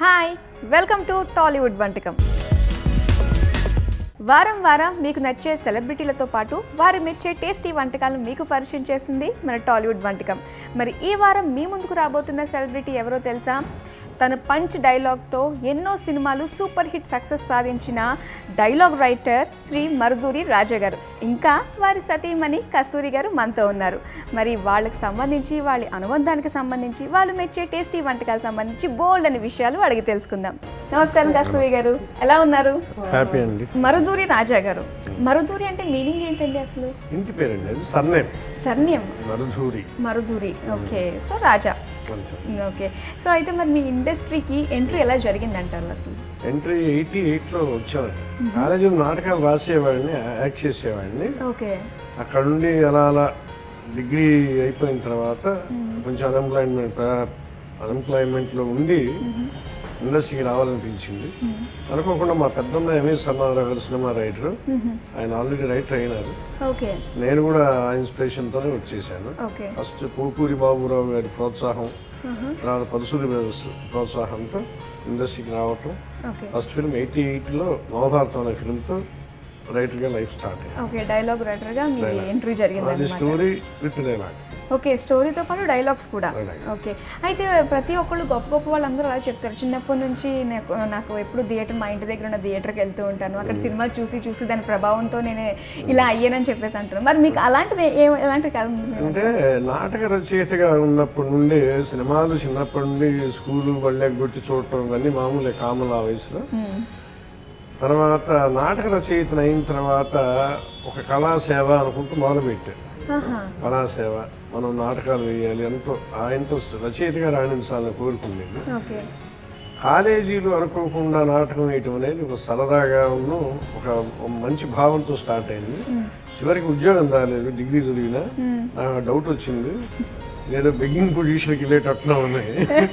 Hi welcome to Tollywood వంటకం వారం వారం మీకు నచ్చే సెలబ్రిటీలతో పాటు వారు మెచ్చే టేస్టీ వంటకాలను మీకు పరిచయం చేస్తుంది మన టాలీవుడ్ వంటకం మరి ఈ వారం మీ ముందుకు రాబోతున్న సెలబ్రిటీ ఎవరో తెలుసా తన పంచ్ డైలాగ్తో ఎన్నో సినిమాలు సూపర్ హిట్ సక్సెస్ సాధించిన డైలాగ్ రైటర్ శ్రీ మరుదూరి రాజా గారు ఇంకా వారి సతీమణి కస్తూరి గారు మనతో ఉన్నారు మరి వాళ్ళకి సంబంధించి వాళ్ళ అనుబంధానికి సంబంధించి వాళ్ళు మెచ్చే టేస్టీ వంటకాలకు సంబంధించి బోల్డ్ అనే విషయాలు అడిగి తెలుసుకుందాం నమస్కారం కస్తూరి గారు ఎలా ఉన్నారు హ్యాపీ అండి మరుదూరి రాజా గారు మరుదూరి అంటే మీనింగ్ ఏంటండి అసలు ఇంటి పేరండి అది surname surname Marudhuri Marudhuri okay so Raja కొంచెం ఓకే సో అయితే మరి మీ ఇండస్ట్రీకి ఎంట్రీ ఎలా జరిగింది అంటారు అసలు ఎంట్రీ ఎయిటీ ఎయిట్లో వచ్చామండి కాలేజీలో నాటకాలు రాసేవాడిని యాక్ట్ చేసేవాడిని ఓకే అక్కడ నుండి అలా అలా డిగ్రీ అయిపోయిన తర్వాత కొంచెం అన్ఎంప్లాయ్మెంట్ అన్ఎంప్లాయ్మెంట్లో ఉండి ఇండస్ట్రీకి రావాలనిపించింది అనుకోకుండా మా పెద్దమ్మ MS Sannarao garu cinema writer ఆయన ఆల్రెడీ రైటర్ అయినారు ఓకే నేను కూడా ఆ ఇన్స్పిరేషన్తోనే వచ్చేసాను ఓకే ఫస్ట్ పూకూరి బాబురావు గారి ప్రోత్సాహం తర్వాత పరుసూరి బ్రదర్స్ ప్రోత్సాహంతో ఇండస్ట్రీకి రావటం ఓకే ఫస్ట్ ఫిల్మ్ ఎయిటీ ఎయిట్లో నవభారతం అనే ఫిల్మ్తో రైటర్గా లైఫ్ స్టార్ట్ అయింది ఓకే డైలాగ్ రైటర్గా మీ ఎంట్రీ జరిగింది అది స్టోరీ విత్ డైలాగ్ ఓకే స్టోరీతో పాటు డైలాగ్స్ కూడా Dialogue. ఓకే అయితే ప్రతి ఒక్కళ్ళు గొప్ప గొప్ప వాళ్ళందరూ అలా చెప్తారు చిన్నప్పటి నుంచి నాకు నాకు ఎప్పుడు థియేటర్ మా ఇంటి దగ్గర ఉన్న థియేటర్కి వెళ్తూ ఉంటాను అక్కడ సినిమా చూసి చూసి దాని ప్రభావంతో నేను ఇలా అయ్యానని చెప్పేసి అంటాను మరి మీకు అలాంటిది ఏ ఎలాంటి కాదు అంటే నాటక రచయితగా ఉన్నప్పటి నుండి సినిమాలు చిన్నప్పటి నుండి స్కూలు బళ్ళకి కొట్టి చూడటం ఇవన్నీ మామూలే కామన్ ఆ వయసులో తర్వాత నాటక రచయితను అయిన తర్వాత ఒక కళాసేవ అనుకుంటూ మొదలుపెట్టాను కళాసేవ మనం నాటకాలు వేయాలి అనుకో ఆ ఇంట్రెస్ట్ రచయితగా రాణించాలని కోరుకునేది ఓకే కాలేజీలు అనుకోకుండా నాటకం వేయటం అనేది ఒక సరదాగా ఉన్న ఒక ఒక మంచి భావంతో స్టార్ట్ అయింది చివరికి ఉద్యోగం రాలేదు డిగ్రీ చదివినా నాకు డౌట్ వచ్చింది ఏదో బెగ్గింగ్ పొజిషన్కి వెళ్ళేటట్టున్నా ఉన్నాయి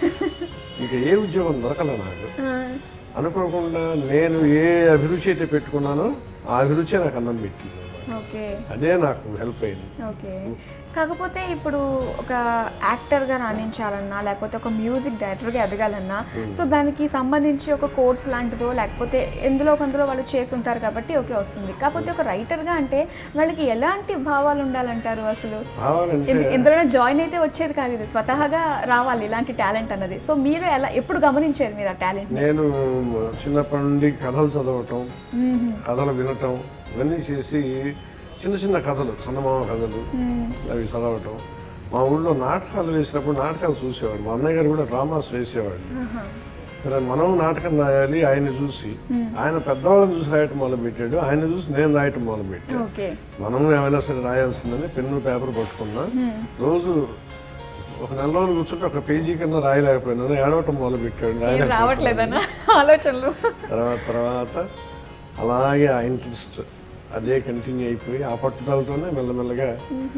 ఇంకా ఏ ఉద్యోగం దొరకలే నాకు అనుకోకుండా నేను ఏ అభిరుచి అయితే పెట్టుకున్నానో ఆ అభిరుచి నాకు అన్నం పెట్టింది ఓకే అదే నాకు హెల్ప్ అయింది ఓకే కాకపోతే ఇప్పుడు ఒక యాక్టర్గా రాణించాలన్నా లేకపోతే ఒక మ్యూజిక్ డైరెక్టర్గా ఎదగాలన్నా సో దానికి సంబంధించి ఒక కోర్స్ లాంటిదో లేకపోతే ఎందులో కొందరో వాళ్ళు చేసి ఉంటారు కాబట్టి ఓకే వస్తుంది కాకపోతే ఒక రైటర్గా అంటే వాళ్ళకి ఎలాంటి భావాలు ఉండాలంటారు అసలు కావాలంటే ఎందు- ఎందులోనే జాయిన్ అయితే వచ్చేది కాదు ఇది స్వతహాగా రావాలి ఇలాంటి టాలెంట్ అన్నది సో మీరు ఎలా ఎప్పుడు గమనించారు మీరు ఆ టాలెంట్ నేను చిన్నప్పటి నుండి కథలు చదవటం కథలు వినటం ఇవన్నీ చేసి చిన్న చిన్న కథలు చందమామ కథలు అవి చదవటం మా ఊళ్ళో నాటకాలు వేసినప్పుడు నాటకాలు చూసేవాడు మా అన్నయ్య గారు కూడా డ్రామాస్ వేసేవాడు సరే మనం నాటకం రాయాలి ఆయన చూసి ఆయన పెద్దవాళ్ళని చూసి రాయటం మొదలు పెట్టాడు ఆయన చూసి నేను రాయటం మొదలు పెట్టాను ఓకే మనం ఏమైనా సరే రాయాల్సిందని పెన్ను పేపర్ పట్టుకున్నా రోజు ఒక నెల రోజులు కూర్చుంటే ఒక పేజీ కింద రాయలేకపోయినాను ఏడవటం మొదలు పెట్టాడు ఏం రాయలేకపోయాను. రావట్లేదన్నా ఆలోచనలు తర్వాత తర్వాత అలాగే ఆ ఇంట్రెస్ట్ అదే కంటిన్యూ అయిపోయి ఆ పట్టుదలతోనే మెల్లమెల్లగా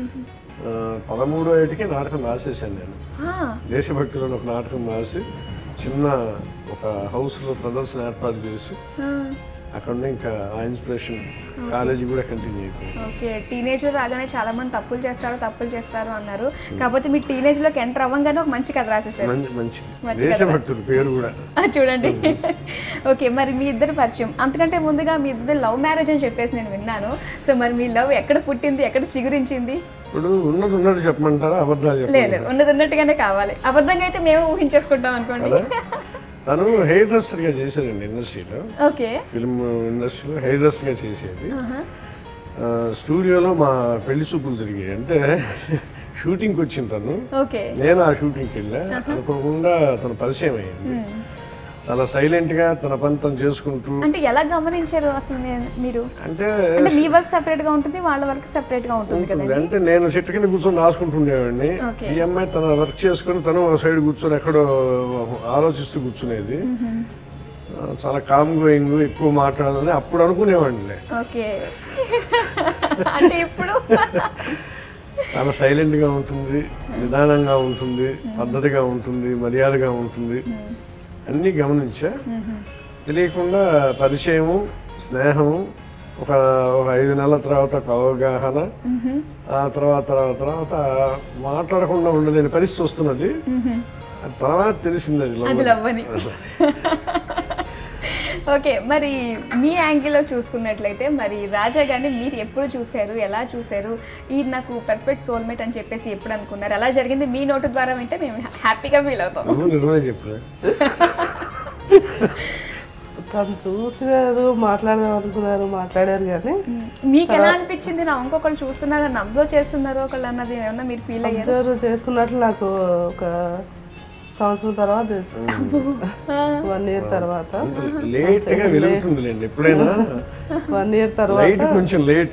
ఆ, పదమూడో ఏటికి నాటకం రాసేసాను నేను ఆ, దేశభక్తిలో ఒక నాటకం రాసి చిన్న ఒక హౌస్లో ప్రదర్శన ఏర్పాటు చేసి ఆ. అక్కడ నుండి ఇంకా ఆ ఇన్స్పిరేషన్ కాలేజీ కూడా కంటిన్యూ అయిపోయింది ఓకే టీనేజ్లో రాగానే చాలా మంది తప్పులు చేస్తారు తప్పులు చేస్తారు అన్నారు కాకపోతే మీ టీనేజ్లోకి ఎంటర్ అవ్వగానే ఒక మంచి కథ రాసేసారు మంచి మంచి మంచి దేశభక్తుడు పేరు కూడా ఆ, చూడండి ఓకే మరి మీ ఇద్దరు పరిచయం అంతకంటే ముందుగా మీ ఇద్దరు లవ్ మ్యారేజ్ అని చెప్పేసి నేను విన్నాను సో మరి మీ లవ్ ఎక్కడ పుట్టింది ఎక్కడ చిగురించింది ఇప్పుడు ఉన్నది ఉన్నది చెప్పమంటారా అబద్ధాలు లేదు చెప్పండి లేదు ఉన్నది ఉన్నట్టుగానే కావాలి అబద్ధంగా అయితే మేము ఊహించేసుకుంటాం అనుకోండి తను హెయిర్ డ్రెస్సర్గా చేశాడండి ఇండస్ట్రీలో ఓకే ఫిల్మ్ ఇండస్ట్రీలో హెయిర్ డ్రెస్సర్గా చేసేది ఆ, స్టూడియోలో మా పెళ్లి చూపులు జరిగాయి అంటే షూటింగ్కి వచ్చిన తను ఓకే నేను ఆ షూటింగ్కి వెళ్ళా అనుకోకుండా తను పరిచయం అయింది చాలా సైలెంట్గా తన పని తను చేసుకుంటూ అంటే ఎలా గమనించారు అసలు మీ- మీరు అంటే అంటే మీ వర్క్ సెపరేట్ గా ఉంటుంది వాళ్ళ వర్క్ సెపరేట్ గా ఉంటుంది కదా అంటే నేను చెట్టు కింద కూర్చొని రాసుకుంటుండేవాడిని Okay. ఈ అమ్మాయి తన వర్క్ చేసుకుని తను ఒక సైడ్ కూర్చొని ఎక్కడో ఆలోచిస్తూ కూర్చునేది ఆ, చాలా కామ్ గోయింగ్ ఎక్కువ మాట్లాడాలని అప్పుడు అనుకునేవాడిని ఓకే అంటే ఇప్పుడు చాలా సైలెంట్గా ఉంటుంది నిదానంగా ఉంటుంది పద్ధతిగా ఉంటుంది మర్యాదగా ఉంటుంది అన్నీ గమనించా తెలియకుండా పరిచయము స్నేహము ఒక ఒక ఐదు నెలల తర్వాత ఒక అవగాహన ఆ తర్వాత తర్వాత తర్వాత మాట్లాడకుండా ఉండలేని పరిస్థితి వస్తున్నది తర్వాత తెలిసింది అది love అది అని. లవ్ అని ఓకే మరి మీ యాంగిల్లో చూసుకున్నట్లయితే మరి రాజా గారిని మీరు ఎప్పుడు చూశారు ఎలా చూశారు ఈ నాకు పర్ఫెక్ట్ సోల్మేట్ అని చెప్పేసి ఎప్పుడు అనుకున్నారు ఎలా జరిగింది మీ నోటు ద్వారా వింటే మేము హ్యాపీగా ఫీల్ అవుతాం నువ్వు నిజమే చెప్పు తను చూసినారు మాట్లాడదాం అనుకున్నారు మాట్లాడారు కానీ మీకు ఎలా అనిపించింది నా ఇంకొకళ్ళు చూస్తున్నారు నన్ను అబ్జర్వ్ చేస్తున్నారు ఒకళ్ళు అన్నది ఏమన్నా మీరు ఫీల్ అయ్యారు అబ్జర్వ్ చేస్తున్నట్లు నాకు ఒక సంవత్సరం తర్వాత తెలుసు వన్ ఇయర్ తర్వాత లేట్ గా వెలుగుతుందిలేండి ఎప్పుడైనా వన్ ఇయర్ తర్వాత లైట్ కొంచెం లేట్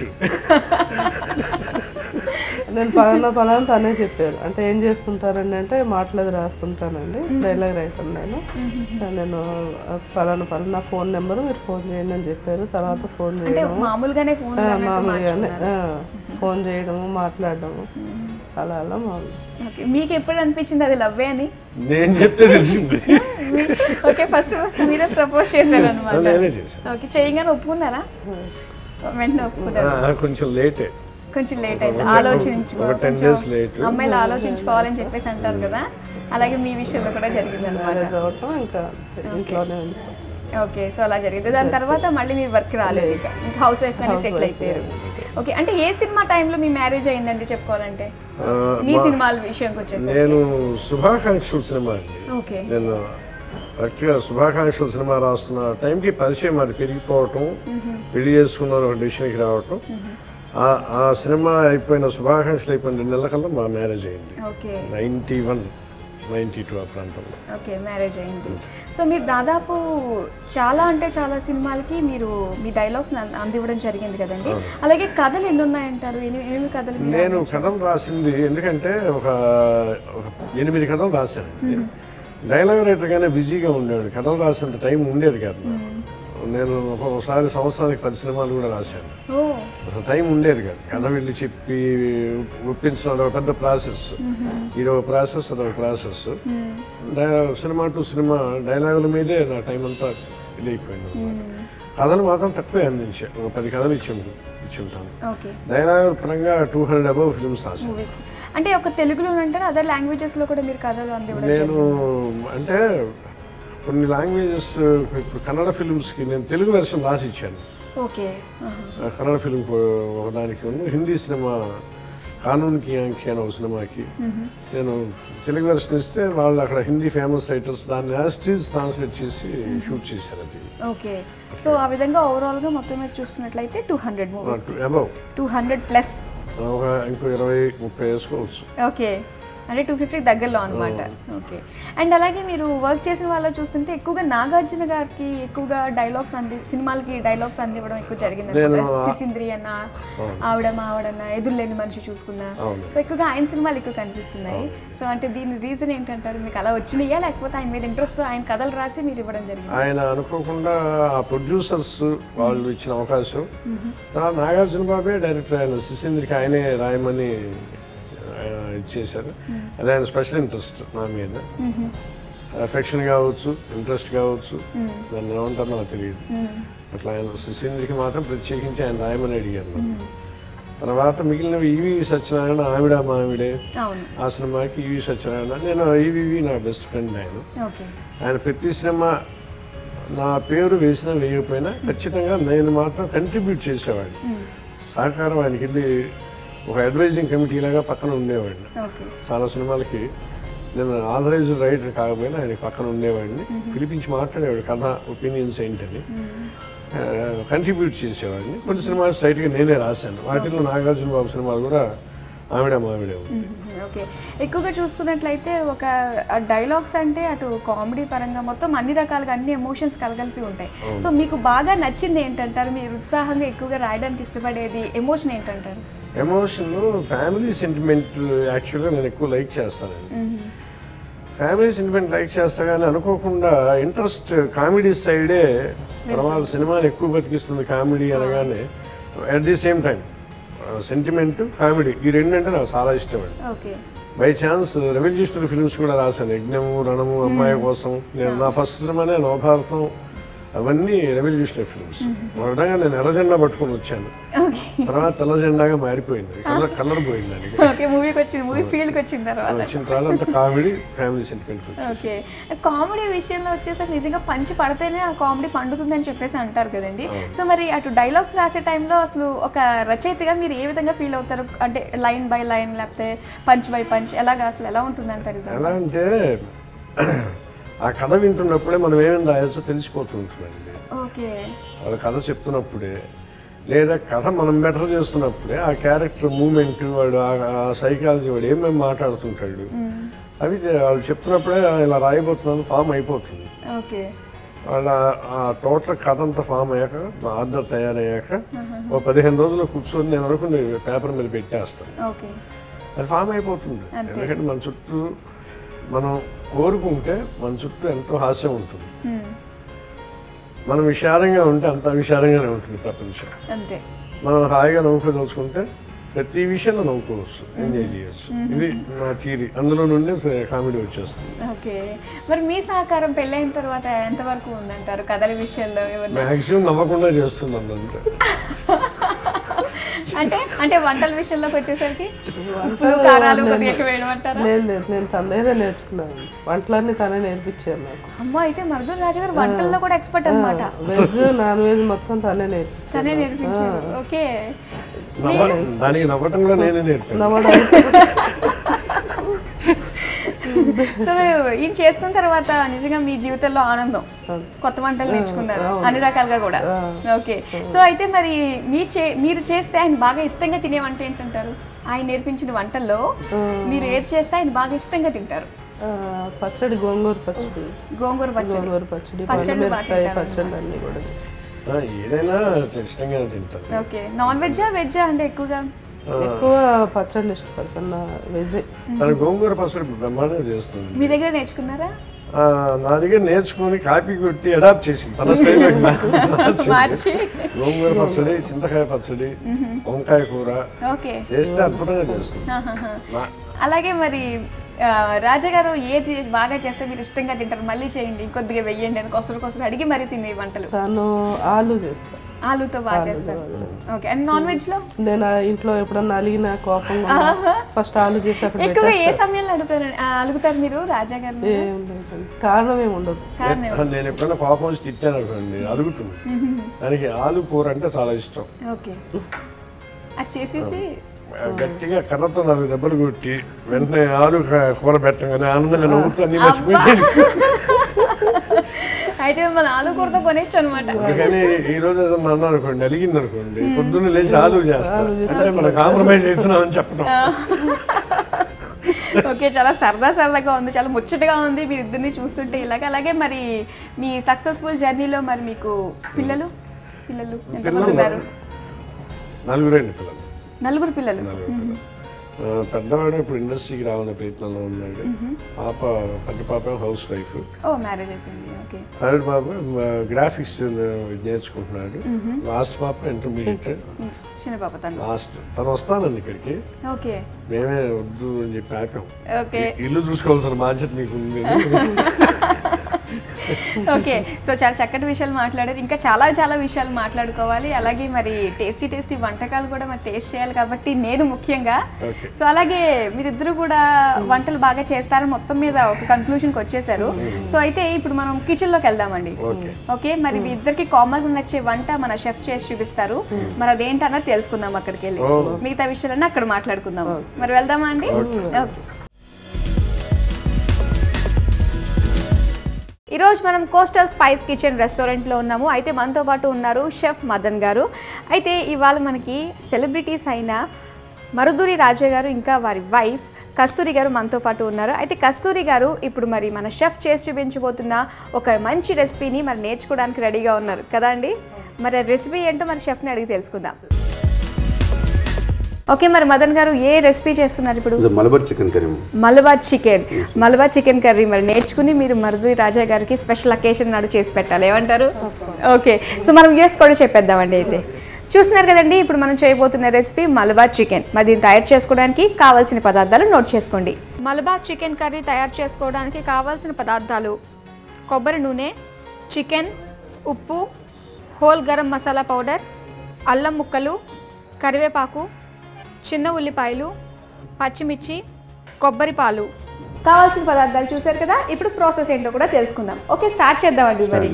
నేను పలానా పలానా తనే చెప్పారు అంటే ఏం చేస్తుంటారండి అంటే మాటలది రాస్తుంటానండి డైలాగ్ రైటర్ నేను నేను ఆ, పలానా పలానా ఫోన్ నెంబర్ మీరు ఫోన్ చేయండి అని చెప్పారు తర్వాత ఫోన్ అంటే చేయడం మామూలుగానే ఫోన్ ఆ, మామూలుగానే ఆ, ఫోన్ చేయడము మాట్లాడడము అలా అలా మామూలు ఓకే మీకు ఎప్పుడు అనిపించింది అది లవ్వే అని నేను చెప్తే తెలిసింది ఓకే ఫస్ట్ ఫస్ట్ మీరే ప్రపోజ్ చేశారు అనమాట నేనే చేశాను ఓకే చేయగానే ఒప్పుకున్నారా వెంటనే ఒప్పుకున్నారు ఆ, కొంచెం లేటే కొంచెం లేట్ అయింది ఆలోచించుకో ఒక 10 days late. అమ్మాయిలు ఆలోచించుకోవాలని చెప్పేసి అంటారు కదా అలాగే మీ విషయంలో కూడా జరిగింది అనమాట మ్యారేజ్ అవ్వటం ఇంకా ఇంట్లోనే ఉండిపోయాం. ఓకే సో అలా జరిగింది దాని తర్వాత మళ్ళీ మీరు వర్క్ రాలేదు ఇంకా ఇంకా హౌస్ వైఫ్ గానే సెటిల్ అయిపోయారు ఓకే అంటే ఏ సినిమా టైంలో మీ మ్యారేజ్ అయిందండి చెప్పుకోవాలంటే ఆ, మీ సినిమాల విషయంకి వచ్చేసి నేను శుభాకాంక్షలు సినిమా అండి ఓకే నేను కరెక్ట్గా శుభాకాంక్షలు సినిమా రాస్తున్న టైంకి పరిచయం అది పెరిగిపోవటం పెళ్లి చేసుకున్న ఒక డిసిషన్కి రావటం ఆ ఆ సినిమా అయిపోయిన శుభాకాంక్షలు అయిపోయిన రెండు నెలల కల్లా మా మ్యారేజ్ అయింది okay ninety one ninety two ఆ ప్రాంతంలో ఓకే మ్యారేజ్ అయింది సో మీరు దాదాపు చాలా అంటే చాలా సినిమాలకి మీరు మీ డైలాగ్స్ అందివ్వడం జరిగింది కదండి అలాగే కథలు ఎన్ని ఉన్నాయంటారు ఎన్ని ఏమి కథలు మీరు నేను కథలు రాసింది ఎందుకంటే ఒక ఒక ఎనిమిది కథలు రాశాను డైలాగ్ రైటర్గానే బిజీగా ఉండేవాడు కథలు రాసేంత టైం ఉండేది కాదు నాకు. నేను ఒక్కొక్కసారి సంవత్సరానికి పది సినిమాలు కూడా రాశాను ఓ అసలు టైం ఉండేది కాదు కథ వెళ్ళి చెప్పి ఒప్పించడం అదొక పెద్ద ప్రాసెస్ ఇదొక ప్రాసెస్ అదొక ప్రాసెస్ సినిమా టు సినిమా డైలాగుల మీదే నా టైం అంతా ఇది అయిపోయింది అనమాట కథలు మాత్రం తక్కువే అందించా ఒక పది కథలు ఇచ్చి ఇచ్చి ఉంటాను ఓకే డైలాగ్ పరంగా టూ హండ్రెడ్ అబౌవ్ ఫిల్మ్స్ రాశాను మూవీస్ అంటే ఒక తెలుగులో అంటే అదర్ లాంగ్వేజెస్ లో కూడా మీరు కథలు అందివ్వడం నేను అంటే కొన్ని లాంగ్వేజెస్ ఇప్పుడు కన్నడ ఫిల్మ్స్కి నేను తెలుగు వెర్షన్ రాసి ఇచ్చాను ఓకే ఆ కన్నడ ఫిల్మ్ ఒకదానికి ఉంది హిందీ సినిమా కానూన్కి యాంకి అనే ఒక సినిమాకి నేను తెలుగు వెర్షన్ ఇస్తే వాళ్ళు అక్కడ హిందీ ఫేమస్ రైటర్స్ దాన్ని యాస్టీజ్ ట్రాన్స్లేట్ చేసి షూట్ చేశారు అది ఓకే సో ఆ విధంగా ఓవరాల్ గా మొత్తం మీద చూస్తున్నట్లయితే two hundred movies above two hundred plus ఒక ఇంకో ఇరవై ముప్పై వేసుకోవచ్చు ఓకే అంటే టూ ఫిఫ్టీ దగ్గరలో అనమాట ఓకే అండ్ అలాగే మీరు వర్క్ చేసిన వాళ్ళు చూస్తుంటే ఎక్కువగా నాగార్జున గారికి ఎక్కువగా డైలాగ్స్ అంది సినిమాలకి డైలాగ్స్ అందివ్వడం ఎక్కువ జరిగింది నేను అనుకుంటా. ఆ- సిసింద్రి అన్న ఆవిడ మావిడన్న ఎదురులేని మనిషి చూసుకున్నా అవును. సో ఎక్కువగా ఆయన సినిమాలు ఎక్కువ కనిపిస్తున్నాయి సో అంటే దీని రీజన్ ఏంటంటారు మీకు అలా వచ్చినాయా లేకపోతే ఆయన మీద ఇంట్రెస్ట్ ఆయన కథలు రాసి మీరు ఇవ్వడం జరిగింది ఆయన అనుకోకుండా ఆ ప్రొడ్యూసర్స్ వాళ్ళు ఇచ్చిన అవకాశం తర్వాత నాగార్జున బాబే డైరెక్టర్ ఆయన శిశీంద్రికి ఆయనే రాయమని ఆయన ఇచ్చేశారు అది ఆయన స్పెషల్ ఇంట్రెస్ట్ నా మీద అఫెక్షన్ కావచ్చు ఇంట్రెస్ట్ కావచ్చు దాన్ని ఏమంటారో నాకు తెలియదు అట్లా ఆయన శిశీంద్రికి మాత్రం ప్రత్యేకించి ఆయన రాయమని అడిగారు నన్ను. తర్వాత మిగిలినవి ఈవి సత్యనారాయణ ఆవిడ మావిడే అవును ఆ సినిమాకి ఈవి సత్యనారాయణ నేను ఈవీవి నా బెస్ట్ ఫ్రెండ్ ఆయన ఓకే ఆయన ప్రతి సినిమా నా పేరు వేసినా వేయకపోయినా ఖచ్చితంగా నేను మాత్రం కంట్రిబ్యూట్ చేసేవాడిని సహకారం ఆయనకి వెళ్ళి ఒక అడ్వైజింగ్ కమిటీ లాగా పక్కన ఉండేవాడిని ఓకే చాలా సినిమాలకి నేను ఆథరైజ్డ్ రైటర్ కాకపోయినా ఆయన పక్కన ఉండేవాడిని పిలిపించి మాట్లాడేవాడు కథ ఒపీనియన్స్ ఏంటని కంట్రిబ్యూట్ చేసేవాడిని కొన్ని సినిమాలు స్ట్రైట్గా నేనే రాశాను వాటిల్లో నాగార్జున బాబు సినిమాలు కూడా ఆవిడ మావిడే ఉంది ఓకే ఎక్కువగా చూసుకున్నట్లయితే ఒక డైలాగ్స్ అంటే అటు కామెడీ పరంగా మొత్తం అన్ని రకాలుగా అన్ని ఎమోషన్స్ కలగలిపి ఉంటాయి సో మీకు బాగా నచ్చింది ఏంటంటారు మీరు ఉత్సాహంగా ఎక్కువగా రాయడానికి ఇష్టపడేది ఎమోషన్ ఏంటంటారు ఎమోషన్ ఫ్యామిలీ సెంటిమెంట్ యాక్చువల్గా నేను ఎక్కువ లైక్ చేస్తానండి ఫ్యామిలీ సెంటిమెంట్ లైక్ చేస్తా కానీ అనుకోకుండా ఇంట్రెస్ట్ కామెడీ సైడే తర్వాత సినిమాని ఎక్కువ బతికిస్తుంది కామెడీ అనగానే at the same time sentiment comedy ఈ రెండు అంటే నాకు చాలా ఇష్టం అండి okay by chance revolutionary films కూడా రాశాను యజ్ఞము రణము అమ్మాయి కోసం నేను నా ఫస్ట్ సినిమానే నవభారతం అవన్నీ రెవల్యూషనరీ ఫిల్మ్స్ మొదటగా నేను ఎర్ర జెండా పట్టుకొని వచ్చాను ఓకే తర్వాత తెల్ల జెండాగా మారిపోయింది కలర్ కలర్ పోయింది దానికి ఓకే మూవీకి వచ్చింది మూవీ ఫీల్డ్కి వచ్చిన తర్వాత వచ్చిన తర్వాత అంత comedy family sentiment okay comedy విషయంలో వచ్చేసరికి నిజంగా పంచి పడితేనే ఆ కామెడీ పండుతుందని చెప్పేసి అంటారు కదండి సో మరి అటు డైలాగ్స్ రాసే టైంలో అసలు ఒక రచయితగా మీరు ఏ విధంగా ఫీల్ అవుతారు అంటే లైన్ బై లైన్ లేకపోతే పంచ్ బై పంచ్ ఎలాగా అసలు ఎలా ఉంటుంది అంటారు ఇది ఎలా అంటే ఆ కథ వింటున్నప్పుడే మనం ఏమేమి రాయాల్సో తెలిసిపోతుంటుందండి ఓకే వాళ్ళ కథ చెప్తున్నప్పుడే లేదా కథ మనం బెటర్ చేస్తున్నప్పుడే ఆ క్యారెక్టర్ మూమెంట్ వాడు ఆ సైకాలజీ వాడు ఏమేమి మాట్లాడుతుంటాడు అవి వాళ్ళు చెప్తున్నప్పుడే ఇలా రాయబోతున్నాను ఫామ్ అయిపోతుంది ఓకే వాళ్ళ ఆ టోటల్ కథ అంతా ఫామ్ అయ్యాక ఆర్డర్ తయారయ్యాక ఒక పదిహేను రోజులు కూర్చొని నేను అనుకుని పేపర్ మీద పెట్టేస్తాను ఓకే అది ఫామ్ అయిపోతుంది ఎందుకంటే మన చుట్టూ మనం కోరుకుంటే మన చుట్టూ ఎంతో హాస్యం ఉంటుంది మనం విషాదంగా ఉంటే అంత విషాదంగానే ఉంటుంది ప్రపంచం అంతే మనం హాయిగా నవ్వుకోదలుచుకుంటే ప్రతి విషయంలో నవ్వుకోవచ్చు ఎంజాయ్ చేయొచ్చు ఇది నా థీరీ అందులో నుండే కామెడీ వచ్చేస్తుంది ఓకే మరి మీ సహకారం పెళ్ళైన తర్వాత ఎంతవరకు ఉందంటారు కథల విషయంలో ఏమన్నా మ్యాక్సిమం నవ్వకుండా చేస్తున్నాను అంతే అంటే అంటే వంటల విషయంలోకి వచ్చేసరికి ఉప్పులు కారాలు కొద్దిగా ఎక్కువ వేయడం అంటారా లేదు లేదు నేను తన దగ్గర నేర్చుకున్నాను వంటలన్నీ తనే నేర్పించారు నాకు అమ్మ అయితే మరుదూరు రాజు గారు వంటల్లో కూడా ఎక్స్పర్ట్ అన్నమాట వెజ్ నాన్ వెజ్ మొత్తం తనే నేర్పించారు తనే నేర్పించారు ఓకే నవ్వ దానికి నవ్వటం కూడా నేనే నేర్పాను నవ్వడానికి సో ఈయన చేసుకున్న తర్వాత నిజంగా మీ జీవితంలో ఆనందం కొత్త వంటలు నేర్చుకున్నారు అన్ని రకాలుగా కూడా ఓకే సో అయితే మరి మీ చే మీరు చేస్తే ఆయన బాగా ఇష్టంగా తినే వంట ఏంటంటారు ఆయన నేర్పించిన వంటల్లో మీరు ఏది చేస్తే ఆయన బాగా ఇష్టంగా తింటారు ఆ, పచ్చడి గోంగూర పచ్చడి గోంగూర పచ్చడి గోంగూర పచ్చడి పచ్చళ్ళు బాగా పండుమిరపకాయ తింటారు పచ్చడి అన్ని కూడా ఆ, ఏదైనా ఇష్టంగానే తింటాను ఓకే నాన్ వెజ్జా వెజ్జా అంటే ఎక్కువగా ఎక్కువ పచ్చళ్ళు ఇష్టపడతాను వెజ్ తన గోంగూర పచ్చడి బ్రహ్మాండంగా చేస్తుంది మీ దగ్గర నేర్చుకున్నారా ఆ, నా దగ్గర నేర్చుకొని కాపీ కొట్టి అడాప్ట్ చేసింది తన స్టైల్ మార్చి గోంగూర పచ్చడి చింతకాయ పచ్చడి వంకాయ కూర ఓకే చేస్తే అద్భుతంగా చేస్తుంది ఆహాహా. నా- అలాగే మరి ఆ, రాజా గారు ఏది బాగా చేస్తే మీరు ఇష్టంగా తింటారు మళ్ళీ చేయండి ఇంకొద్దిగా వెయ్యండి అని కొసరు కొసరు అడిగి మరీ తినే వంటలు తను ఆలు చేస్తాను ఆలూతో బాగా చేస్తారు ఓకే అండ్ నాన్ వెజ్ లో నేను ఆ ఇంట్లో ఎప్పుడన్నా అలిగిన కోపంగా ఫస్ట్ ఆలు చేసి అక్కడ ఎక్కువగా ఏ సమయంలో అడుగుతారు ఆ, అలుగుతారు మీరు రాజా గారు ఏం లేదండి. కారణం ఏమి ఉండదు కారణం నేను ఎప్పుడైనా కోపం వచ్చి తిట్టాను అనుకోండి అడుగుతుంది దానికి ఆలు కూర అంటే చాలా ఇష్టం ఓకే అది చేసేసి గట్టిగా కర్రతో నాలుగు దెబ్బలు కొట్టి వెంటనే ఆలు క- కూర పెట్టగానే ఆనందంగా నవ్వుతూ అన్ని మర్చిపోయి అయితే మన ఆలు కూరతో కొనేచ్చు అనమాట అందుకని ఈ రోజు ఏదన్నా అన్నా అనుకోండి అలిగింది అనుకోండి పొద్దున్న లేచి ఆలు చేస్తాను అంటే మనం కాంప్రమైజ్ అవుతున్నామని చెప్పడం ఓకే చాలా సరదా సరదాగా ఉంది చాలా ముచ్చటగా ఉంది మీరు ఇద్దరిని చూస్తుంటే ఇలాగ అలాగే మరి మీ సక్సెస్ఫుల్ జర్నీలో మరి మీకు పిల్లలు పిల్లలు ఎంతమంది ఉన్నారు నలుగురండి పిల్లలు నలుగురు పిల్లలు నలుగురు పిల్లలు. ఆ, పెద్దవాడు ఇప్పుడు ఇండస్ట్రీకి రావాలనే ప్రయత్నంలో ఉన్నాడు పాప పెద్ద పాప హౌస్ వైఫ్ ఓ మ్యారేజ్ అయిపోయింది ఓకే థర్డ్ పాప గ్రాఫిక్స్ నేర్చుకుంటున్నాడు లాస్ట్ పాప ఇంటర్మీడియట్ చిన్న పాప తను లాస్ట్ తను వస్తానండి ఇక్కడికి ఓకే మేమే వద్దు అని చెప్పి ఆపాం ఓకే ఇల్లు చూసుకోవాల్సిన బాధ్యత నీకు ఉంది ఓకే సో చాలా చక్కటి విషయాలు మాట్లాడారు ఇంకా చాలా చాలా విషయాలు మాట్లాడుకోవాలి అలాగే మరి టేస్టీ టేస్టీ వంటకాలు కూడా మరి టేస్ట్ చేయాలి కాబట్టి నేను ముఖ్యంగా ఓకే సో అలాగే మీరిద్దరు కూడా వంటలు బాగా చేస్తారని మొత్తం మీద ఒక కన్క్లూషన్కి వచ్చేసారు సో అయితే ఇప్పుడు మనం కిచెన్లోకి వెళ్దామండి ఓకే ఓకే మరి మీ ఇద్దరికి కామన్గా నచ్చే వంట మన షెఫ్ చేసి చూపిస్తారు మరి అదేంటన్నది తెలుసుకుందాం అక్కడికి వెళ్ళి ఓ. మిగతా విషయాలన్నీ అక్కడ మాట్లాడుకుందాం మరి వెళ్దామా అండి ఓకే ఈరోజు మనం కోస్టల్ స్పైస్ కిచెన్ రెస్టారెంట్లో ఉన్నాము అయితే మనతో పాటు ఉన్నారు షెఫ్ మదన్ గారు అయితే ఇవాళ మనకి సెలబ్రిటీస్ అయిన మరుదూరి రాజా గారు ఇంకా వారి వైఫ్ కస్తూరి గారు మనతో పాటు ఉన్నారు అయితే కస్తూరి గారు ఇప్పుడు మరి మన షెఫ్ చేసి చూపించబోతున్న ఒక మంచి రెసిపీని మరి నేర్చుకోవడానికి రెడీగా ఉన్నారు కదా అండి మరి ఆ రెసిపీ ఏంటో మరి షెఫ్ని అడిగి తెలుసుకుందాం ఓకే మరి మదన్ గారు ఏ రెసిపీ చేస్తున్నారు ఇప్పుడు ఇది Malabar chicken curry Malabar chicken Malabar chicken curry మరి నేర్చుకుని మీరు మరుదూరి రాజా గారికి స్పెషల్ అకేషన్ నాడు చేసి పెట్టాలి ఏమంటారు ఓకే సో మనం యూఎస్ కూడా చెప్పేద్దామండి అయితే చూస్తున్నారు కదండి ఇప్పుడు మనం చేయబోతున్న రెసిపీ మలబార్ చికెన్ మరి దీన్ని తయారు చేసుకోవడానికి కావాల్సిన పదార్థాలు నోట్ చేసుకోండి మలబార్ చికెన్ కర్రీ తయారు చేసుకోవడానికి కావాల్సిన పదార్థాలు కొబ్బరి నూనె చికెన్ ఉప్పు హోల్ గరం మసాలా పౌడర్ అల్లం ముక్కలు కరివేపాకు చిన్న ఉల్లిపాయలు పచ్చిమిర్చి కొబ్బరి పాలు కావాల్సిన పదార్థాలు చూసారు కదా ఇప్పుడు ప్రాసెస్ ఏంటో కూడా తెలుసుకుందాం ఓకే స్టార్ట్ చేద్దామండి మరి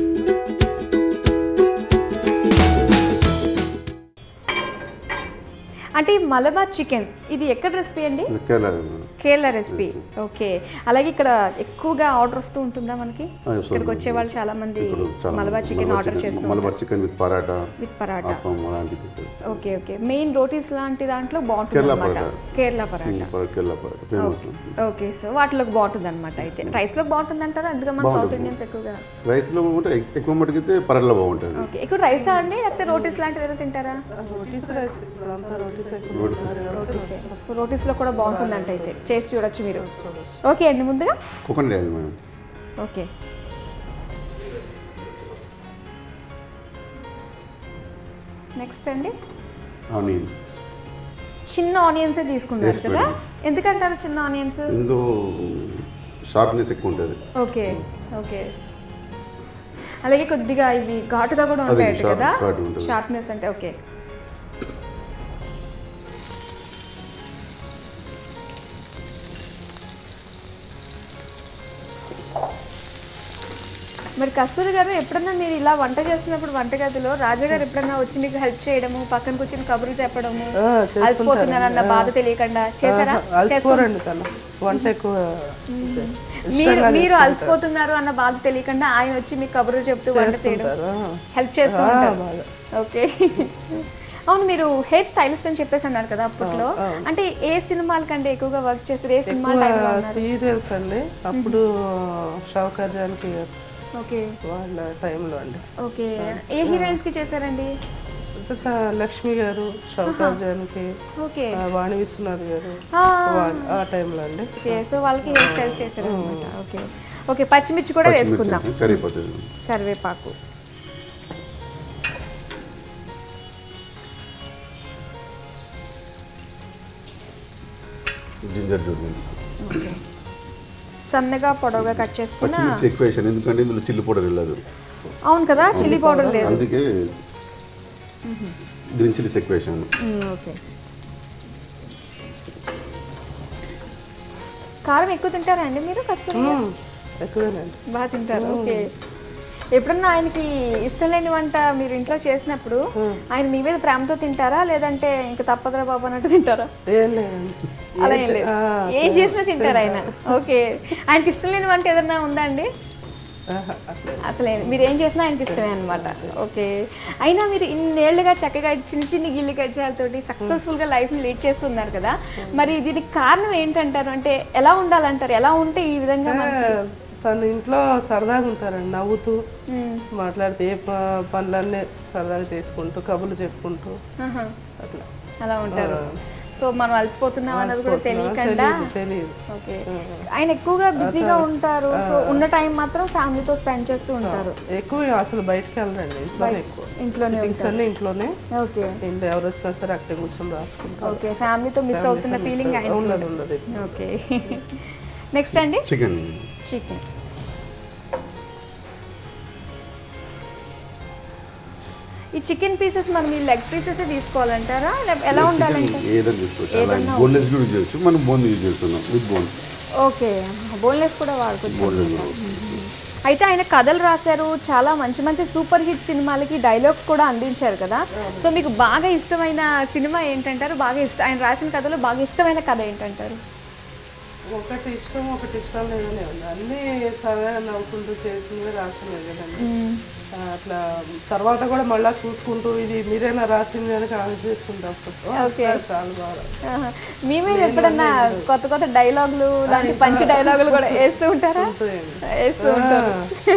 అంటే ఈ మలబార్ చికెన్ ఇది ఎక్కడ రెసిపీ అండి కేరళ కేరళ రెసిపీ ఓకే అలాగే ఇక్కడ ఎక్కువగా ఆర్డర్ వస్తూ ఉంటుందా మనకి ఇక్కడికి వచ్చే వాళ్ళు చాలా మంది మలబార్ చికెన్ ఆర్డర్ చేస్తూ Malabar chicken with paratha with paratha appam అలాంటిది ఓకే ఓకే మెయిన్ రోటీస్ లాంటి దాంట్లో బాగుంటుంది కేరళ అనమాట పరాటా. కేరళ పరాటా పరా- Kerala paratha famous okay so వాటిలోకి బాగుంటుంది అనమాట అయితే రైస్లోకి బాగుంటుంది అంటారా అందుకే మన సౌత్ ఇండియన్స్ ఎక్కువగా రైస్లో ఉంటే ఎక్కువ మటుకైతే పరాటలో బాగుంటుంది ఓకే ఎక్కువ రైసా అండి లేకపోతే రోటీస్ లాంటివి ఏదైనా తింటారా రోటీస్ రైస్ ఇప్పుడంతా రోటీస్ ఎక్కువ రోటీసే సో రోటీస్లో కూడా బాగుంటుందంట అయితే చేసి చూడొచ్చు మీరు ఓకే అండి ముందుగా coconut oil madam okay next అండి ఆనియన్ చిన్న ఆనియన్సే తీసుకున్నారు కదా ఎందుకంటారు చిన్న ఆనియన్స్ ఇందులో షార్ప్నెస్ ఎక్కువ ఉంటుంది ఓకే ఓకే అలాగే కొద్దిగా ఇవి ఘాటుగా కూడా అదే, ఉంటాయట sharp- కదా ఘాటు ఉంటుంది. షార్ప్నెస్ అంటే ఓకే మరి కస్తూరి గారు ఎప్పుడన్నా మీరు ఇలా వంట చేస్తున్నప్పుడు వంటగదిలో రాజా గారు ఎప్పుడన్నా వచ్చి మీకు హెల్ప్ చేయడము పక్కన కూర్చొని కబుర్లు చెప్పడము ఆ, చేస్తుంటారండి. అలసిపోతున్నారన్న బాధ తెలియకుండా చేశారా ఆహా, అలసిపోరండి తను వంట ఎక్కువ మీరు మీరు అలసిపోతున్నారు అన్న బాధ తెలియకుండా ఆయన వచ్చి మీకు కబుర్లు చెప్తూ వంట చేయడం చేస్తుంటారు ఆ. హెల్ప్ చేస్తూ ఆ, ఉంటారు బాగా. ఓకే అవును మీరు హెయిర్ స్టైలిస్ట్ అని చెప్పేసి అన్నారు కదా అప్పట్లో అంటే ఏ సినిమాల కంటే ఎక్కువగా వర్క్ చేస్తారు ఏ సినిమా టైంలో ఉన్నారు సీరియల్స్ అండి అప్పుడు షౌకర్ జానకి గారు ఓకే వాళ్ళ టైంలో అండి ఓకే ఏ హీరోయిన్స్ కి చేశారండి ఇంకా లక్ష్మి గారు షౌకర్ జానకి ఓకే ఆ, వాణి విశ్వనాథ్ గారు ఆ, వాళ్ళ- ఆ టైంలో అండి ఓకే సో వాళ్ళకి హెయిర్ స్టైల్స్ చేశారు అనమాట ఓకే ఓకే పచ్చిమిర్చి కూడా వేసుకుందాం కరిగిపోతుంది కరివేపాకు జింజర్ జూర్మన్స్ ఓకే సన్నగా పొడవుగా కట్ చేసుకున్న పచ్చిమిర్చి ఎక్కువ వేసాను ఎందుకంటే ఇందులో చిల్లి పౌడర్ వెళ్ళదు అవును కదా చిల్లీ పౌడర్ లేదు అందుకే గ్రీన్ చిల్లీస్ ఎక్కువ వేసాను మ్మ్, ఓకే కారం ఎక్కువ తింటారా అండి మీరు కస్తూరి ఉమ్, ఎక్కువేనండి బాగా తింటారు ఓకే ఎప్పుడన్నా ఆయనకి ఇష్టం లేని వంట మీరు ఇంట్లో చేసినప్పుడు ఆయన మీ మీద ప్రేమతో తింటారా లేదంటే ఇంకా తప్పదురా బాబు అన్నట్టు తింటారా ఏం లేదండి అలా ఏం లేదు ఆ, ఏం చేసినా తింటారు ఆయన ఓకే ఆయనకి ఇష్టం లేని వంట ఏదన్నా ఉందా అండి ఆహా, అట్లే. అసలు మీరు ఏం చేసినా ఆయనకి ఇష్టమే అనమాట ఓకే అయినా మీరు ఇన్నేళ్లుగా చక్కగా చిన్న చిన్న గిల్లి గడిచాలతోటి సక్సెస్ఫుల్గా లైఫ్ని లీడ్ చేస్తున్నారు కదా మరి దీనికి కారణం ఏంటంటారు అంటే ఎలా ఉండాలంటారు ఎలా ఉంటే ఈ విధంగా మన- ఆ, తను ఇంట్లో సరదాగా ఉంటారండి నవ్వుతూ మ్మ్. మాట్లాడితే ఏ ప- పనులన్నీ సరదాగా చేసుకుంటూ కబుర్లు చెప్పుకుంటూ ఆహా. అట్లా అలా ఉంటారు సో మనం అలసిపోతున్నాం అన్నది కూడా తెలియకుండా తెలియదు తెలియదు ఓకే ఆయన ఎక్కువగా బిజీగా ఉంటారు సో ఉన్న టైం మాత్రం ఫ్యామిలీతో స్పెండ్ చేస్తూ ఉంటారు ఎక్కువ అసలు బయటకు వెళ్ళరండి ఇంట్లోనే ఎక్కువ ఇంట్లోనే థింగ్స్ అన్నీ ఇంట్లోనే ఓకే ఇంట్లో ఎవరు వచ్చినా సరే అక్కడే కూర్చొని రాసుకుంటారు ఓకే ఫ్యామిలీతో మిస్ అవుతున్న ఫీలింగ్ ఆయన ఉండదు ఉండదు ఓకే నెక్స్ట్ అండి చికెన్ చికెన్ ఈ చికెన్ పీసెస్ మనం ఈ లెగ్ పీసెస్ తీసుకోవాలంటారా లేక ఎలా ఉండాలంటే ఏదైనా తీసుకోవచ్చు అలా బోన్లెస్ కూడా యూజ్ చేయొచ్చు మనం బోన్ యూజ్ చేస్తున్నాం విత్ బోన్ ఓకే బోన్లెస్ కూడా వాడుకోవచ్చు బోన్లెస్ అయితే ఆయన కథలు రాశారు చాలా మంచి మంచి సూపర్ హిట్ సినిమాలకి డైలాగ్స్ కూడా అందించారు కదా సో మీకు బాగా ఇష్టమైన సినిమా ఏంటంటారు బాగా ఇష్టం ఆయన రాసిన కథలో బాగా ఇష్టమైన కథ ఏంటంటారు ఒకటి ఇష్టం ఒకటి ఇష్టం లేదనే ఉంది అన్నీ సరదాగా నవ్వుకుంటూ చేసినవి రాసినవి కదండి ఆ, అట్లా తర్వాత కూడా మళ్ళా చూసుకుంటూ ఇది మీరేనా రాసింది అని ఆలోచిస్తుంటాం ఓకే. చాలా బాగా ఆహా. మీ మీద ఎప్పుడన్నా కొత్త కొత్త డైలాగులు లాంటి పంచి డైలాగులు కూడా వేస్తూ ఉంటారా ఉంటాయండి. వేస్తూ ఉంటారు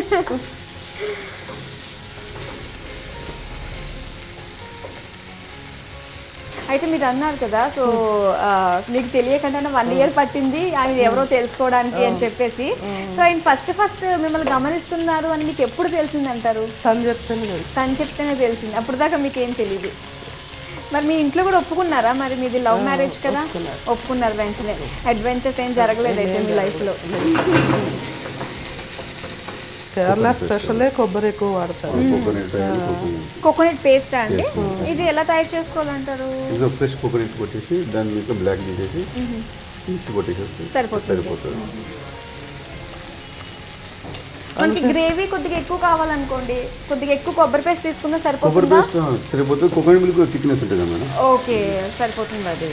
అయితే మీరు అన్నారు కదా సో ఆ, మీకు తెలియకుండా వన్ ఇయర్ పట్టింది ఆయన ఎవరో తెలుసుకోవడానికి అని చెప్పేసి సో ఆయన ఫస్ట్ ఫస్ట్ మిమ్మల్ని గమనిస్తున్నారు అని మీకు ఎప్పుడు తెలిసిందంటారు తను చెప్తాను తెలుసు తను చెప్తేనే తెలిసింది అప్పుడు దాకా మీకు ఏం తెలియదు మరి మీ ఇంట్లో కూడా ఒప్పుకున్నారా మరి మీది లవ్ మ్యారేజ్ కదా ఒప్పుకున్నారు వెంటనే అడ్వెంచర్స్ ఏం జరగలేదు అయితే మీ లైఫ్లో కేరళ స్పెషలే కొబ్బరి ఎక్కువ వాడతారు coconut oil coconut coconut paste అండి ఇది ఎలా తయారు చేసుకోవాలంటారు ఇది ఫ్రెష్ కోకోనట్ కొట్టేసి దాని మీద బ్లాక్ తీసేసి మిక్సీ కొట్టేసేస్తే సరిపోతుంది. సరిపోతుంది మనకి గ్రేవీ కొద్దిగా ఎక్కువ కావాలనుకోండి కొద్దిగా ఎక్కువ కొబ్బరి పేస్ట్ తీసుకున్నా కొబ్బరి సరిపోతుందా పేస్ట్ సరిపోతుంది కోకోనట్ మిల్క్ థిక్నెస్ ఉంటుంది కదా మేడం ఓకే సరిపోతుంది అది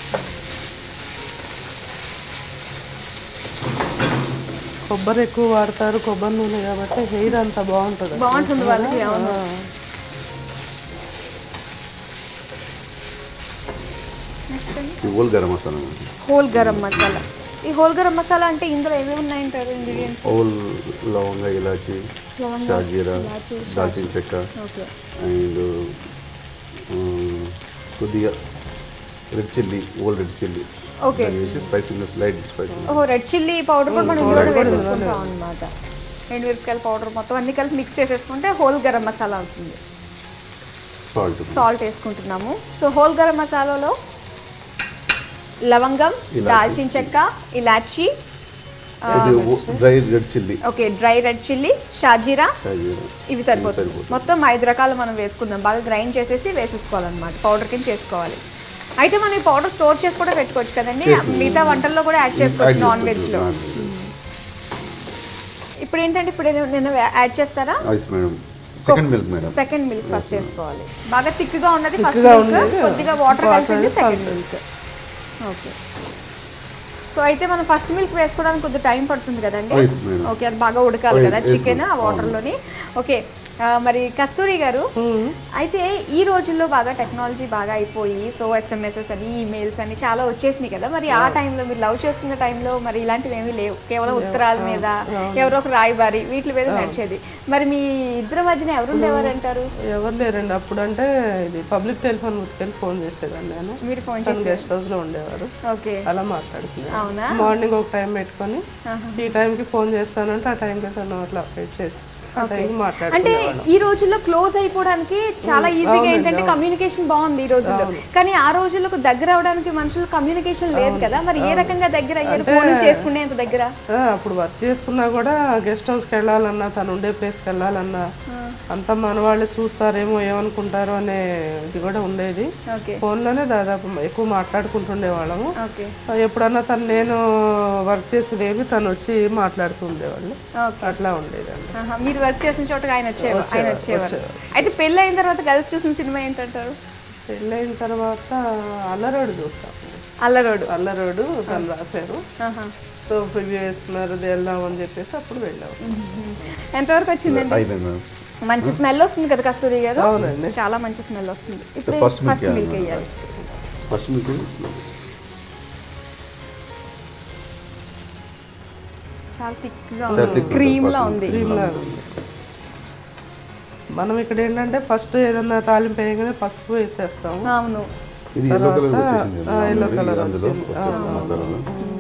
కొబ్బరి ఎక్కువ వాడతారు కొబ్బరి నూనె కాబట్టి హెయిర్ అంత బాగుంటుంది బాగుంటుంది వాళ్ళకి అవును నెక్స్ట్ అండి ఇది whole garam masala madam whole garam masala ఈ హోల్ గరం మసాలా అంటే ఇందులో ఏమేమి ఉన్నాయంటారు ఇంగ్రీడియంట్స్ ఓల్ లవంగ ఇలాచి లవంగ, షాజీరా ఇలాచి, దాల్చిన చెక్క ఓకే అండ్ కొద్దిగా red chilli whole red chilli okay వేసి స్పైసీనెస్ లైట్ స్పైసీ ఓహో రెడ్ చిల్లీ పౌడర్ కూడా మనం ఇందులోనే వేసేసుకుంటాం అనమాట ఎండు మిరపకాయల పౌడర్ మొత్తం అన్ని కలిపి మిక్స్ చేసేసుకుంటే హోల్ గరం మసాలా అవుతుంది సాల్ట్ సాల్ట్ వేసుకుంటున్నాము సో హోల్ గరం మసాలాలో లవంగం ఇలాచి. దాల్చిన చెక్క ఇలాచి dry red chilli okay dry red chilli షాజీరా షాజీరా ఇవి సరిపోతుంది సరిపోతుంది. మొత్తం ఐదు రకాలు మనం వేసుకుందాం బాగా గ్రైండ్ చేసేసి వేసేసుకోవాలన్నమాట పౌడర్ కింద చేసుకోవాలి అయితే మనం ఈ పౌడర్ స్టోర్ చేసి కూడా పెట్టుకోవచ్చు కదండి చేసుకోవచ్చు. మిగతా వంటల్లో కూడా యాడ్ చేసుకోవచ్చు నాన్ వెజ్లో ఇప్పుడు ఏంటంటే ఇప్పుడు నేను- నేను యాడ్ చేస్తారా ice madam second milk madam second milk first వేసుకోవాలి బాగా థిక్గా ఉన్నది ఫస్ట్ గా మిల్క్ ఉన్నది కొద్దిగా వాటర్ water కలిపింది కలిపి second first milk okay so అయితే మనం ఫస్ట్ మిల్క్ వేసుకోవడానికి కొద్దిగా టైం పడుతుంది కదండి Yes, madam. ఓకే అది బాగా ఉడకాలి Oh, కదా yes, చికెన్ ఆ madam. వాటర్లోని ఓకే ఆ, మరి కస్తూరి గారు అయితే ఈ రోజుల్లో బాగా టెక్నాలజీ బాగా అయిపోయి సో ఎస్ఎంఎస్ఎస్ అని ఈమెయిల్స్ అని చాలా వచ్చేసినాయి కదా మరి ఆ టైంలో మీరు లవ్ చేసుకున్న టైంలో మరి ఇలాంటివి ఏమీ లేవు కేవలం ఉత్తరాల మీద ఎవరో ఒక రాయబారి వీటి మీద నడిచేది మరి మీ ఇద్దరి మధ్యన ఎవరు ఉండేవారు అంటారు ఎవరు లేరండి అప్పుడు అంటే ఇది పబ్లిక్ టెలిఫోన్ ముట్టుకెళ్ళి ఫోన్ చేసేదాన్ని నేను మీరు ఫోన్ తను గెస్ట్ హౌస్ లో ఉండేవారు ఓకే అలా మాట్లాడుతున్నాను అవునా మార్నింగ్ ఒక టైం పెట్టుకొని ఈ టైంకి ఫోన్ చేస్తానంటే ఆ టైంకి తను అట్లా వెయిట్ చేసి ఆ టైంకి అంటే మాట్లాడుకునేవాళ్ళం ఈ రోజుల్లో క్లోజ్ అయిపోవడానికి చాలా ఈజీగా ఏంటంటే కమ్యూనికేషన్ బాగుంది ఈ రోజుల్లో కానీ ఆ రోజులకు దగ్గర అవడానికి మనుషులు కమ్యూనికేషన్ లేదు కదా మరి ఏ రకంగా దగ్గర అయ్యారు ఫోన్ చేసుకునేంత దగ్గర ఆ, అప్పుడు వర్క్ చేసుకున్నా కూడా గెస్ట్ హౌస్కి వెళ్ళాలన్నా తను ఉండే ప్లేస్కి వెళ్ళాలన్నా అంతా మన వాళ్ళు చూస్తారేమో ఏమనుకుంటారో అనే ఇది కూడా ఉండేది ఓకే ఫోన్లోనే దాదాపు ఎక్కువ మాట్లాడుకుంటుండే వాళ్ళము ఓకే ఎప్పుడన్నా తను నేను వర్క్ చేసేదేమి తను వచ్చి మాట్లాడుతూ ఉండేవాళ్ళు ఓకే అట్లా ఉండేదండి ఆహా, మీరు వర్క్ చేసిన చోటకి ఆయన వచ్చేవారు ఆయన వచ్చేవారు అయితే పెళ్ళి అయిన తర్వాత కలిసి చూసిన సినిమా ఏంటంటారు పెళ్ళైన తర్వాత అల్లరోడు చూస్తాం అల్లరోడు అల్లరోడు తను రాశారు ఆహా. సో ప్రివ్యూ వేస్తున్నారు అది వెళ్దాం అని చెప్పేసి అప్పుడు వెళ్ళాము ఎంతవరకు వచ్చిందండి అయిపోయింది మేడం మంచి స్మెల్ వస్తుంది కదా కస్తూరి గారు అవునండి. చాలా మంచి స్మెల్ వస్తుంది ఇప్పుడు ఫస్ట్ మిల్క్ ఫస్ట్ మిల్క్ వేయాలి ఫస్ట్ మిల్క్ చాలా థిక్గా చాలా ఉంది thick క్రీమ్ లా ఉంటుంది. ఉంది క్రీమ్ లాగా ఉంది మనం ఇక్కడ ఏంటంటే ఫస్ట్ ఏదన్నా తాలింపు వేయగానే పసుపు వేసేస్తాము అవును ఇది ఎల్లో కలర్ వచ్చేసింది ఆ, yellow ఇది colour అందులో వచ్చింది. వచ్చేసింది మసాలాలో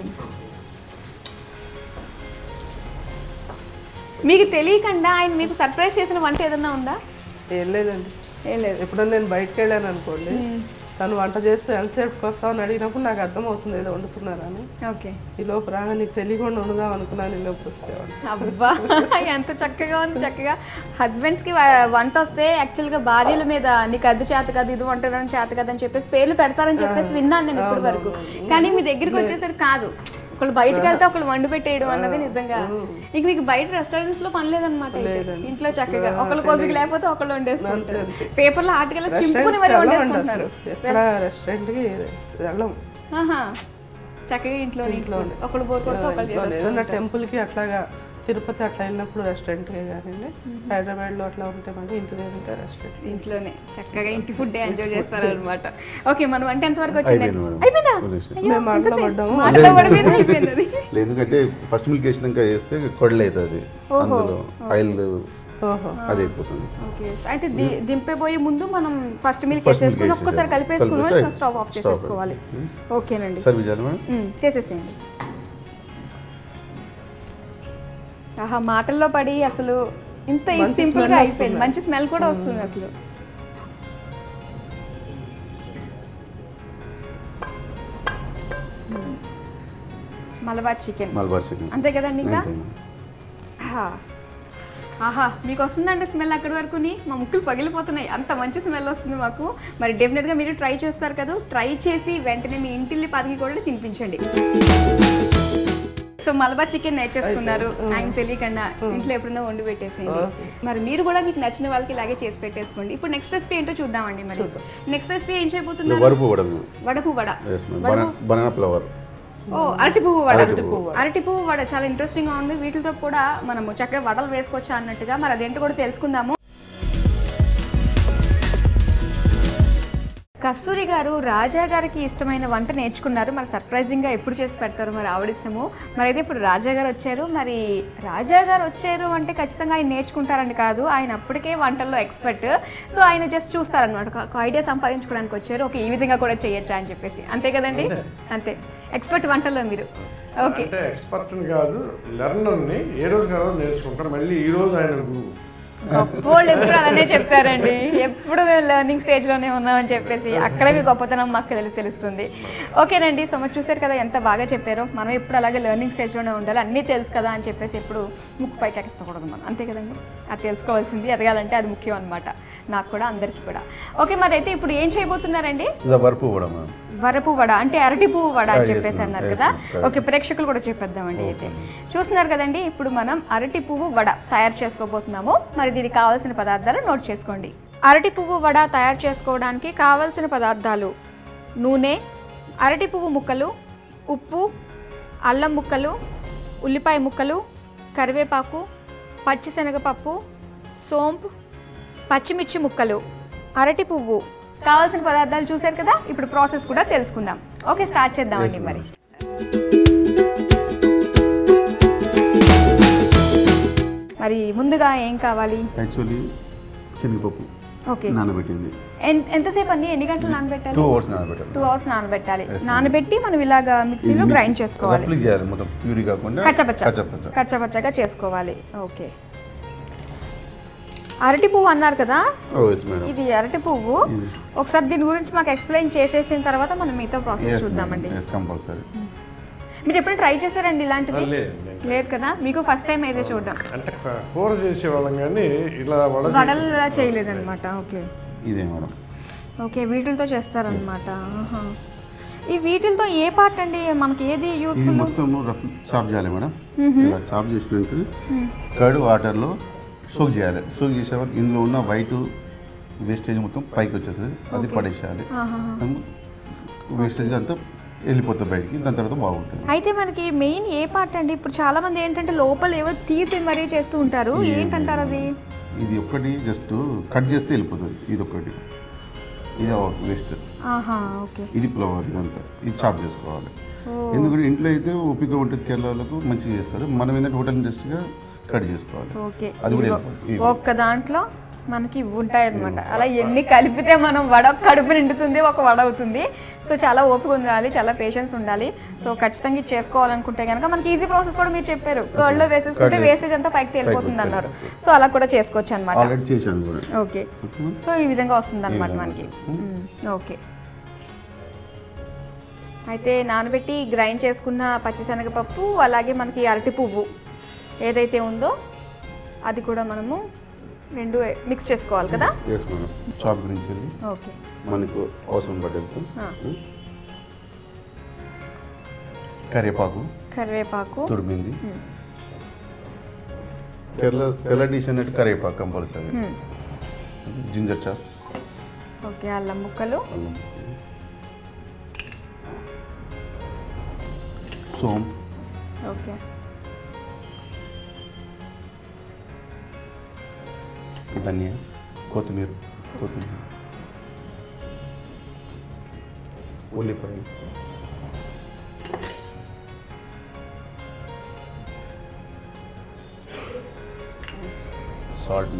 మీకు తెలియకుండా ఆయన మీకు సర్ప్రైజ్ చేసిన వంట ఏదన్నా ఉందా ఏం లేదండి ఏం లేదు ఎప్పుడన్నా నేను బయటకు వెళ్ళాను అనుకోండి తను వంట చేస్తే ఎంతసేపుకి వస్తామని అడిగినప్పుడు నాకు అర్థమవుతుంది ఏదో వండుతున్నారని ఓకే ఈ లోపు రాగా నీకు తెలియకుండా వండుదాం అనుకున్నాను ఈ లోపు వస్తేవాడు అబ్బా ఎంత చక్కగా ఉంది చక్కగా హస్బెండ్స్కి వంట వస్తే యాక్చువల్గా భార్యల మీద నీకు అది చేత కదా ఇది వంటడం చేత కదా అని చెప్పేసి పేర్లు పెడతారని చెప్పేసి విన్నాను నేను ఇప్పటి వరకు కానీ మీ దగ్గరికి వచ్చేసరికి కాదు ఒకళ్ళు బయటకు వెళ్తే ఒకళ్ళు వండి పెట్టేయడం అన్నది నిజంగా ఇక మీకు బయట రెస్టారెంట్స్ లో పని లేదన్నమాట అయితే. ఇంట్లో చక్కగా ఒకళ్ళు కోపిక లేకపోతే ఒకళ్ళు వండేసుకుంటారు పేపర్లో ఆటకెళ్ళి చింపుకుని మరి వెళ్ళమండి వండేసుకుంటున్నారు అసలు ఎక్కడ రెస్టారెంట్కి వెళ్ళం ఆహా. చక్కగా ఇంట్లో ఇంట్లో ఒకళ్ళు బోర్ కొడితే ఒకళ్ళు ఇంట్లోనే. చేసేస్తారు ఏదన్నా టెంపుల్కి అట్లాగా తిరుపతి అట్లా వెళ్ళినప్పుడు రెస్టారెంట్కే కానివ్వండి హైదరాబాద్లో అట్లా ఉంటే మనకి ఇంటి దగ్గర ఉంటే రెస్టారెంట్ ఇంట్లోనే చక్కగా ఇంటి ఫుడ్ ఎంజాయ్ చేస్తారు అనమాట ఓకే మనం వంట ఎంత వరకు వచ్చింది అయిపోయింది మేడం. అయిపోయిందా కొనేసి. అయ్యో, మేము మాటలో ఎంతసేపు? పడ్డాము. మాటలో పడిపోయింది అయిపోయింది అది లేదు, ఎందుకంటే ఫస్ట్ మిల్క్ వేసినాక వేస్తే కొడలు అవుతుంది అందులో ఆయిల్ ఓహో అది అయిపోతుంది ఓకే అయితే ది- దింపేబోయే ముందు మనం ఫస్ట్ మిల్క్ First milk వేసేసుకుని ఒక్కసారి వేసేసేయాలి. కలిపేసుకుని కలిపేసి స్టవ్ ఆఫ్ stop చేసేసుకోవాలి ఓకేనండి సర్వ్ చేయాలి మేడం మ్మ్, చేసేసేయండి ఆహా మాటల్లో పడి అసలు ఇంత మంచి సింపుల్ గా smell అయిపోయింది మంచి స్మెల్ కూడా వస్తుంది అసలు మ్మ్. మలబార్ చికెన్ మలబార్ చికెన్ అంతే కదండి ఇంకా ఆహా మీకు వస్తుందండి స్మెల్ అక్కడి వరకుని మా ముక్కులు పగిలిపోతున్నాయి అంత మంచి స్మెల్ వస్తుంది మాకు మరి డెఫినెట్గా మీరు ట్రై చేస్తారు కదా ట్రై చేసి వెంటనే మీ ఇంటిల్లి పదికి కూడా తినిపించండి సో మలబార్ చికెన్ నేర్చేసుకున్నారు ఆయన తెలియకుండా ఇంట్లో ఎప్పుడైనా వండి పెట్టేసేయండి మరి మీరు కూడా మీకు నచ్చిన వాళ్ళకి ఇలాగే చేసి పెట్టేసుకోండి ఇప్పుడు నెక్స్ట్ రెసిపీ ఏంటో చూద్దామండి మరి నెక్స్ట్ రెసిపీ ఏం చేయబోతున్నారు వరుపు వడ వడపు వడ ఎస్ మ్యామ్ బనానా ఫ్లవర్ ఓ అరటి పువ్వు వడ అరటి అరటి పువ్వు వడ చాలా ఇంట్రెస్టింగ్ గా ఉంది వీటితో కూడా మనము చక్కగా వడలు వేసుకోవచ్చు అన్నట్టుగా మరి అదేంటో కూడా తెలుసుకుందాము కస్తూరి గారు రాజా గారికి ఇష్టమైన వంట నేర్చుకున్నారు మరి సర్ప్రైజింగ్గా ఎప్పుడు చేసి పెడతారు మరి ఆవిడ ఇష్టము మరి అయితే ఇప్పుడు రాజా గారు వచ్చారు మరి రాజా గారు వచ్చారు అంటే ఖచ్చితంగా ఆయన నేర్చుకుంటారని కాదు ఆయన అప్పటికే వంటల్లో ఎక్స్పర్ట్ సో ఆయన జస్ట్ చూస్తారనమాట ఒక ఐడియా సంపాదించుకోవడానికి వచ్చారు ఓకే ఈ విధంగా కూడా చేయొచ్చా అని చెప్పేసి అంతే కదండి అంతే ఎక్స్పర్ట్ వంటల్లో మీరు ఓకే అంటే ఎక్స్పర్ట్ని కాదు లెర్నర్ని ఏ రోజు కాదో నేర్చుకుంటారు మళ్ళీ ఈ రోజు ఆయన గురువు వాళ్ళు ఎప్పుడు అలానే చెప్తారండి ఎప్పుడు మేము లెర్నింగ్ స్టేజ్లోనే ఉన్నామని చెప్పేసి అక్కడే మీ గొప్పతనం మాకు తెలు- తెలుస్తుంది ఓకేనండి సో మరి చూసారు కదా ఎంత బాగా చెప్పారో మనం ఎప్పుడు అలాగే లెర్నింగ్ స్టేజ్లోనే ఉండాలి అన్నీ తెలుసు కదా అని చెప్పేసి ఎప్పుడు ముక్కు పైకి ఎక్కకూడదు మనం అంతే కదండి అది తెలుసుకోవాల్సింది ఎదగాలంటే అది ముఖ్యం అనమాట నాకు కూడా అందరికీ కూడా ఓకే మరి అయితే ఇప్పుడు ఏం చేయబోతున్నారండి వరుపు వడ మ్యామ్ వరపు వడ అంటే అరటి పువ్వు వడ అని yes, చెప్పేసి ma'am. అన్నారు Yes, కదా ma'am. Correct. ఓకే ప్రేక్షకులు కూడా చెప్పేద్దామండి అయితే చూస్తున్నారు కదండి ఇప్పుడు మనం అరటి పువ్వు వడ తయారు చేసుకోబోతున్నాము మరి దీనికి కావాల్సిన పదార్థాలు నోట్ చేసుకోండి అరటి పువ్వు వడ తయారు చేసుకోవడానికి కావాల్సిన పదార్థాలు నూనె అరటి పువ్వు ముక్కలు ఉప్పు అల్లం ముక్కలు ఉల్లిపాయ ముక్కలు కరివేపాకు పచ్చిశనగపప్పు సోంపు పచ్చిమిర్చి ముక్కలు అరటి పువ్వు కావాల్సిన పదార్థాలు చూశారు కదా ఇప్పుడు ప్రాసెస్ కూడా తెలుసుకుందాం ఓకే స్టార్ట్ చేద్దామండి Yes, మరి madam. మరి ముందుగా ఏం కావాలి యాక్చువల్లీ శనగపప్పు ఓకే నానబెట్టింది ఎన్- ఎంతసేపు అండి ఎన్ని గంటలు నానబెట్టాలి టూ అవర్స్ నానబెట్టాలి టూ అవర్స్ నానబెట్టాలి Yes, ma'am. నానబెట్టి మనం ఇలాగా మిక్సీలో గ్రైండ్ చేసుకోవాలి రఫ్లీ చేయాలి మొత్తం ప్యూరీ కాకుండా కచ్చపచ్చ కచ్చపచ్చ కచ్చపచ్చగా చేసుకోవాలి ఓకే అరటి పువ్వు అన్నారు కదా ఓ ఎస్ మేడం ఇది అరటి పువ్వు ఇది. ఒకసారి దీని గురించి మాకు ఎక్స్ప్లెయిన్ చేసేసిన తర్వాత మనం మిగతా ప్రాసెస్ చూద్దామండి ఎస్ కంపల్సరీ మీరు ఎప్పుడైనా ట్రై చేశారండి ఇలాంటిది లేదు లేదు. లేదు కదా మీకు ఫస్ట్ టైం అయితే చూద్దాం అంటే క- కూర చేసేవాళ్ళం కానీ ఇలా వడ చే- వడలు ఇలా చేయలేదన్నమాట ఓకే ఇదే మేడం ఓకే వీటితో చేస్తారనమాట ఆహా. ఈ వీటితో ఏ పార్ట్ అండి మనకి ఏది ఇది యూస్ఫుల్ మొత్తం రఫ్ చాప్ చేయాలి మేడం ఇలా చాప్ చేసినాక కర్డ్ వాటర్లో సోక్ చేయాలి సోక్ చేసే వరకు ఇందులో ఉన్న వైట్ వేస్టేజ్ మొత్తం పైకి వచ్చేస్తుంది అది పడేసేయాలి వేస్టేజ్ అంతా వెళ్ళిపోతుంది బయటికి దాని తర్వాత బాగుంటుంది అయితే మనకి మెయిన్ ఏ పార్ట్ అండి ఇప్పుడు చాలా మంది ఏంటంటే లోపల ఏవో తీసి మరీ చేస్తూ ఉంటారు ఏంటంటారు అది ఇది ఒక్కటి జస్ట్ కట్ చేస్తే వెళ్ళిపోతుంది ఇది ఒకటి ఇది వేస్ట్ ఆహా ఓకే ఇది ఫ్లవర్ ఇదంతా ఇది చాప్ చేసుకోవాలి ఎందుకంటే ఇంట్లో అయితే ఓపిక ఉంటుంది కేరళలకు మంచిగా చేస్తారు మనం ఏంటంటే హోటల్ ఇండస్ట్రీగా కట్ చేసుకోవాలి ఓకే అది కూడా ఇదిగో. వెళ్ళిపోతుంది. ఒక్క దాంట్లో మనకి ఇవి ఉంటాయి అనమాట అలా ఎన్ని కలిపితే మనం వడ కడుపు నిండుతుంది ఒక వడ అవుతుంది సో చాలా ఓపిక ఉండాలి చాలా పేషెన్స్ ఉండాలి సో ఖచ్చితంగా ఇది చేసుకోవాలనుకుంటే కనుక మనకి ఈజీ ప్రాసెస్ కూడా మీరు చెప్పారు కర్డ్లో వేసేసుకుంటే Curd వేస్టేజ్ అంతా పైకి వెళ్ళిపోతుంది అన్నారు సో అలా కూడా చేసుకోవచ్చు అనమాట ఆల్రెడీ చేశాను కూడా ఓకే సో ఈ విధంగా వస్తుంది అనమాట మనకి మ్మ్. ఓకే అయితే నానబెట్టి గ్రైండ్ చేసుకున్న పచ్చిశనగపప్పు అలాగే మనకి అరటి పువ్వు ఏదైతే ఉందో అది కూడా మనము రెండు మిక్స్ చేసుకోవాలి కదా ఎస్ మేడం చాప్ గురించి వెళ్ళి ఓకే మనకు అవసరం పడేంత ఆ. కరివేపాకు కరివేపాకు తురిమింది కేరళ కేరళ డిష్ అన్నట్టు కరివేపాకు కంపల్సరీ మ్మ్. జింజర్ చాప్ ఓకే అల్లం ముక్కలు అల్లం సోమ్ ఓకే ధనియా కొత్తిమీర కొత్తిమీర ఉల్లిపాయలు సాల్ట్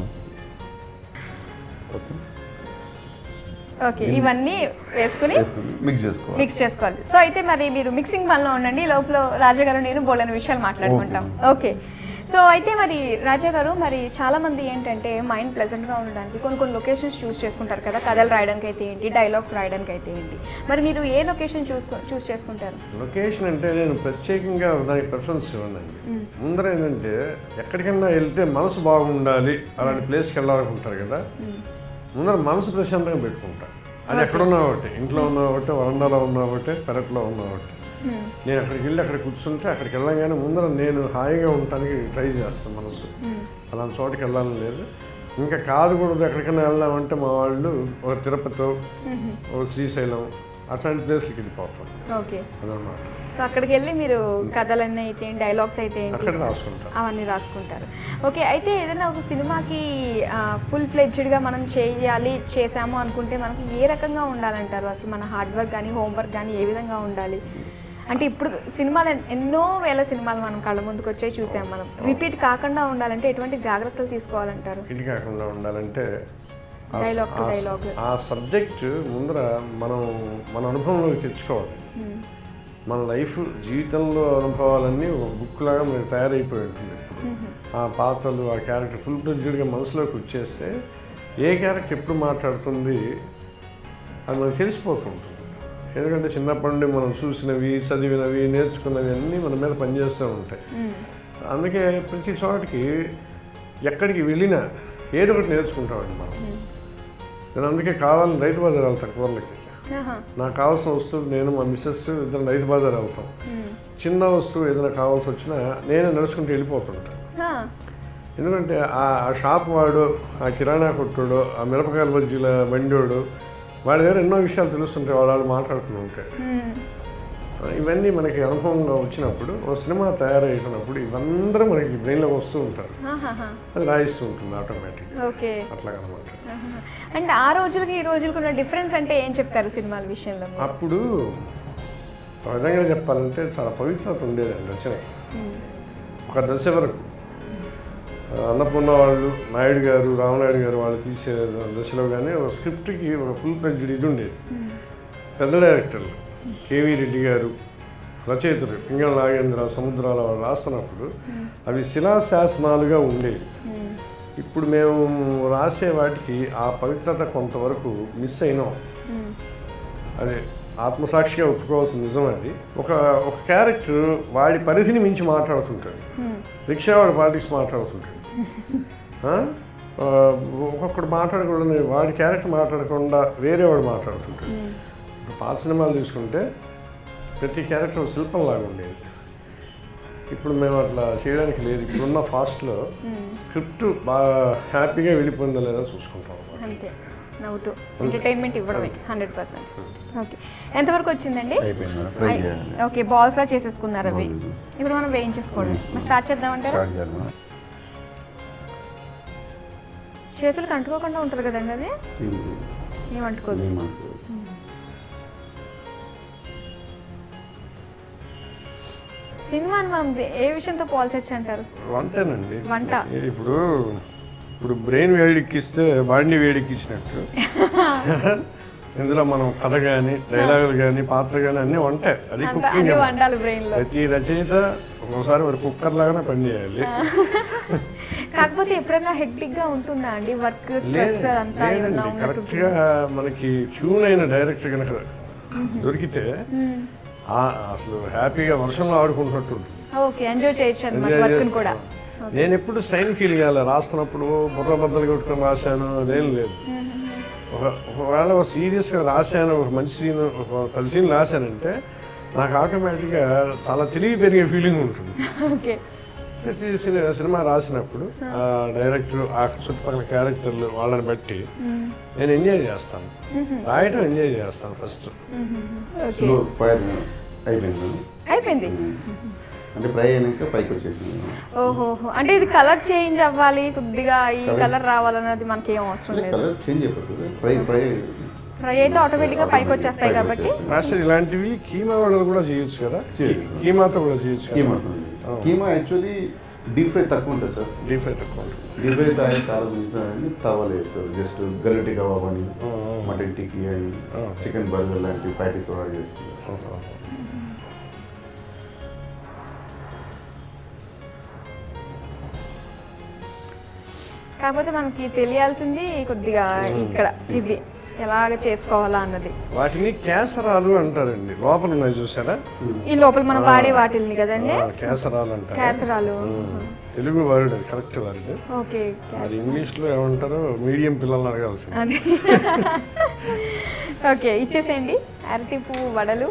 ఓకే ఓకే ఇవన్నీ వేసుకుని వేసుకొని మిక్స్ చేసుకోవాలి మిక్స్ చేసుకోవాలి సో అయితే మరి మీరు మిక్సింగ్ పనిలో ఉండండి ఈ లోపల రాజా గారు నేను బోలని విషయాలు మాట్లాడుకుంటాం ఓకే సో అయితే మరి రాజా గారు మరి చాలా మంది ఏంటంటే మైండ్ ప్లెజెంట్గా ఉండడానికి కొన్ని కొన్ని లొకేషన్స్ చూస్ చేసుకుంటారు కదా కథలు రాయడానికి అయితే ఏంటి డైలాగ్స్ రాయడానికి అయితే ఏంటి మరి మీరు ఏ లొకేషన్ చూస్ చూస్ చేసుకుంటారు లొకేషన్ అంటే నేను ప్రత్యేకంగా దానికి ప్రిఫరెన్స్ ఇవ్వనండి ముందర ఏంటంటే ఎక్కడికైనా వెళ్తే మనసు బాగుండాలి అలాంటి ప్లేస్కి వెళ్ళాలనుకుంటారు కదా ముందర మనసు ప్రశాంతంగా పెట్టుకుంటా అది ఎక్కడున్నా ఒకటి ఇంట్లో ఉన్న ఒకటి వరండాలో ఉన్న ఒకటి పెరట్లో ఉన్న ఒకటి నేను అక్కడికి వెళ్ళి అక్కడ కూర్చుంటే అక్కడికి వెళ్ళగానే ముందర నేను హాయిగా ఉండటానికి ట్రై చేస్తాను మనసు అలాంటి చోటుకి వెళ్ళాలని లేదు ఇంకా కాదు కూడా ఎక్కడికైనా వెళ్దామంటే మా వాళ్ళు ఒక తిరుపతి ఒక శ్రీశైలం అట్లాంటి ప్లేస్కి వెళ్ళిపోతాం ఓకే అదన్నమాట సో అక్కడికి వెళ్ళి మీరు కథలన్నీ అయితే ఏంటి డైలాగ్స్ అయితే ఏంటి అక్కడ రాసుకుంటాం అవన్నీ రాసుకుంటారు ఓకే అయితే ఏదైనా ఒక సినిమాకి ఫుల్ ఫ్లెడ్జ్డ్గా మనం చేయాలి చేసాము అనుకుంటే మనకి ఏ రకంగా ఉండాలంటారు అసలు మన హార్డ్ వర్క్ కానీ హోంవర్క్ కానీ ఏ విధంగా ఉండాలి అంటే ఇప్పుడు సినిమాలు ఎన్- ఎన్నో వేల సినిమాలు మనం కళ్ళ ముందుకు వచ్చాయి చూసాం మనం రిపీట్ కాకుండా ఉండాలంటే ఎటువంటి జాగ్రత్తలు తీసుకోవాలంటారు ఇది కాకుండా ఉండాలంటే ఆ స- Dialogue to ఆ స- dialogue. ఆ సబ్జెక్ట్ ముందర మనం మన అనుభవంలోకి తెచ్చుకోవాలి మన లైఫ్ జీవితంలో అనుభవాలన్నీ ఒక బుక్ లాగా మనకి తయారైపోయి ఉంటుంది ఇప్పుడు ఆ పాత్రలు ఆ క్యారెక్టర్ ఫుల్ ఫ్లెడ్జ్డ్గా మనసులోకి వచ్చేస్తే ఏ క్యారెక్టర్ ఎప్పుడు మాట్లాడుతుంది అది మనకు తెలిసిపోతుంటుంది ఎందుకంటే చిన్నప్పటి నుండి మనం చూసినవి చదివినవి నేర్చుకున్నవి అన్నీ మన మీద పనిచేస్తూ ఉంటాయి అందుకే ప్రతి చోటకి ఎక్కడికి వెళ్ళినా ఏదో ఒకటి నేర్చుకుంటామండి మనం నేను అందుకే కావాలని రైతు బజార్ వెళ్తాను కూరలకి ఆహా. నాకు కావాల్సిన వస్తువులు నేను మా మిస్సెస్ ఇద్దరు రైతు బజార్ వెళ్తాం చిన్న వస్తువు ఏదైనా కావాల్సి వచ్చినా నేను నడుచుకుంటూ వెళ్ళిపోతుంటాను ఆ, ఎందుకంటే ఆ ఆ షాప్ వాడు ఆ కిరాణా కొట్టుడు ఆ మిరపకాయల బజ్జీల బండోడు వాడి దగ్గర ఎన్నో విషయాలు తెలుస్తుంటాయి వాళ్ళు వాళ్ళు మాట్లాడుతూ ఉంటాయి మ్మ్. ఇవన్నీ మనకి అనుభవంగా వచ్చినప్పుడు ఒక సినిమా తయారవుతున్నప్పుడు ఇవందరూ మనకి బ్రెయిన్లోకి వస్తూ ఉంటారు ఆహాహా. అది రాయిస్తూ ఉంటుంది ఆటోమేటిక్ ఓకే అట్లాగనమాట ఆహా. అండ్ ఆ రోజులకి ఈ రోజులకు ఉన్న డిఫరెన్స్ అంటే ఏం చెప్తారు సినిమాల విషయంలో మీరు? అప్పుడు ఒక విధంగా చెప్పాలంటే చాలా పవిత్రత ఉండేదండి రచన ఒక దశ వరకు ఆ, అన్నపూర్ణ వాళ్ళు నాయుడు గారు రామనాయుడు గారు వాళ్ళు తీసే దశలో కానీ ఒక స్క్రిప్ట్కి ఒక ఫుల్ ప్లెడ్జ్డ్ ఇది ఉండేది పెద్ద డైరెక్టర్లు కేవీ రెడ్డి గారు రచయితలు పింగళ నాగేంద్ర సముద్రాల వాళ్ళు రాస్తున్నప్పుడు అవి శిలాశాసనాలుగా ఉండేవి ఇప్పుడు మేము రాసే వాటికి ఆ పవిత్రత కొంతవరకు మిస్ అయినాం అదే ఆత్మసాక్షిగా ఒప్పుకోవాల్సిన నిజం అది ఒక ఒక క్యారెక్టర్ వాడి పరిధిని మించి మాట్లాడుతుంటాడు రిక్షా వాడు పాలిటిక్స్ మాట్లాడుతుంటాడు ఆ? ఆ, ఒక్కొక్కడు మాట్లాడకూడదు వాడి క్యారెక్టర్ మాట్లాడకుండా వేరే వాడు మాట్లాడుతుంటాడు ఇప్పుడు పాత సినిమాలు తీసుకుంటే ప్రతి క్యారెక్టర్ ఒక శిల్పంలాగా ఉండేది ఇప్పుడు మేము అట్లా చేయడానికి లేదు ఇప్పుడున్న ఫాస్ట్లో స్క్రిప్ట్ బాగా హ్యాపీగా వెళ్ళిపోయిందా లేదా చూసుకుంటాం అన్నమాట. అంతే నవ్వుతూ ఎంటర్టైన్మెంట్ ఇవ్వడమే హండ్రెడ్ పర్సెంట్ ఓకే ఎంతవరకు వచ్చిందండి అయిపోయింది మేడం ఫ్రై చేయాలి ఓకే బాల్స్ లా చేసేసుకున్నారు అవి Balls. ఇప్పుడు మనం వేయించేసుకోవడం మరి స్టార్ట్ చేద్దామంటారా స్టార్ట్ చేయాలి మేడం చేతులకు అంటుకోకుండా ఉంటుంది కదండి అది ఏం- ఏమంటుకోదు ఏం అనుకోదు. సినిమాని మనం దే- ఏ విషయంతో పోల్చొచ్చు అంటారు వంటేనండి వంట. ఇప్పుడు ఇప్పుడు బ్రెయిన్ వేడెక్కిస్తే బాడీని వేడెక్కించినట్టు ఇందులో మనం కథ కానీ డైలాగులు కానీ పాత్ర కానీ అన్నీ వంటాయి అది అంత కుకింగ్ అన్ని వండాలి బ్రెయిన్ లో ప్రతి రచయిత ఒకసారి మరి కుక్కర్ లాగానే పనిచేయాలి కాకపోతే ఎప్పుడైనా హెక్టిక్ గా ఉంటుందా అండి వర్క్ స్ట్రెస్ లేదు- అంతా ఏమన్నా లేదండి ఉన్నట్టు కరెక్ట్గా మనకి ట్యూన్ అయిన డైరెక్టర్ కనుక దొరికితే ఆ- అసలు హ్యాపీగా వర్షంలో ఆడుకుంటున్నట్టు ఉంటుంది ఓకే ఎంజాయ్ చేయొచ్చు అనమాట ఎంజాయ్ వర్క్ చేస్తాను. కూడా నేను ఎప్పుడు స్ట్రైన్ ఫీల్ కాలే రాస్తున్నప్పుడు బుర్ర బద్దలు కొట్టుకొని రాశాను అదేం లేదు ఒక ఒకవేళ ఒక సీరియస్గా రాశాను ఒక మంచి సీన్ ఒక పది సీన్ రాశానంటే నాకు ఆటోమేటిక్గా చాలా తెలివి పెరిగే ఫీలింగ్ ఉంటుంది ఓకే ప్రతి సిని- సినిమా రాసినప్పుడు ఆ డైరెక్టర్ ఆ చుట్టుపక్కల క్యారెక్టర్లు వాళ్ళని బట్టి నేను ఎంజాయ్ చేస్తాను రాయటం ఎంజాయ్ చేస్తాను ఫస్ట్ ఓకే స్లో ఫైర్ అయిపోయింది మేడం అయిపోయింది అంటే ఫ్రై అయినాక పైకి వచ్చేసింది మేడం. ఓహోహో అంటే ఇది కలర్ చేంజ్ అవ్వాలి కొద్దిగా ఈ కలర్ రావాలన్నది మనకి ఏం అవసరం అంటే లేదు కలర్ చేంజ్ అయిపోతుంది ఫ్రై ఫ్రై ఫ్రై అయితే ఆటోమేటిక్గా పైకి వచ్చేస్తాయి కాబట్టి మాస్టర్ ఇలాంటివి కీమా వాళ్ళు కూడా చేయొచ్చు కదా చేయొచ్చు. కీమాతో కూడా చేయొచ్చు కీమా కదా కీమా యాక్చువల్లీ డీప్ ఫ్రై తక్కువ ఉంటుంది సార్ డీప్ ఫ్రై తక్కువ ఉంటుంది. డీప్ ఫ్రై తాగి చాలా మంది తవ్వలు వేస్తారు జస్ట్ గరిటి కబాబ్ అని మటన్ టిక్కీ అని చికెన్ బర్గర్ లాంటి ప్యాటీస్ ఆర్డర్ చేస్తారు కాకపోతే మనకి తెలియాల్సింది కొద్దిగా ఇక్కడ ఇవి ఎలాగ చేసుకోవాలా అన్నది వాటిని కేసరాలు అంటారండి లోపల ఉన్నాయి చూసారా ఈ లోపల మనం వాడే వాటిల్ని కదండి ఆ, కేసరాలు అంటారు కేసరాలు ఉమ్. తెలుగు వర్డ్ అది కరెక్ట్ వర్డ్ ఓకే మరి ఇంగ్లీష్లో ఏమంటారో మీడియం పిల్లల్ని అడగాల్సింది అది ఓకే ఇచ్చేసేయండి అరటి పువ్వు వడలు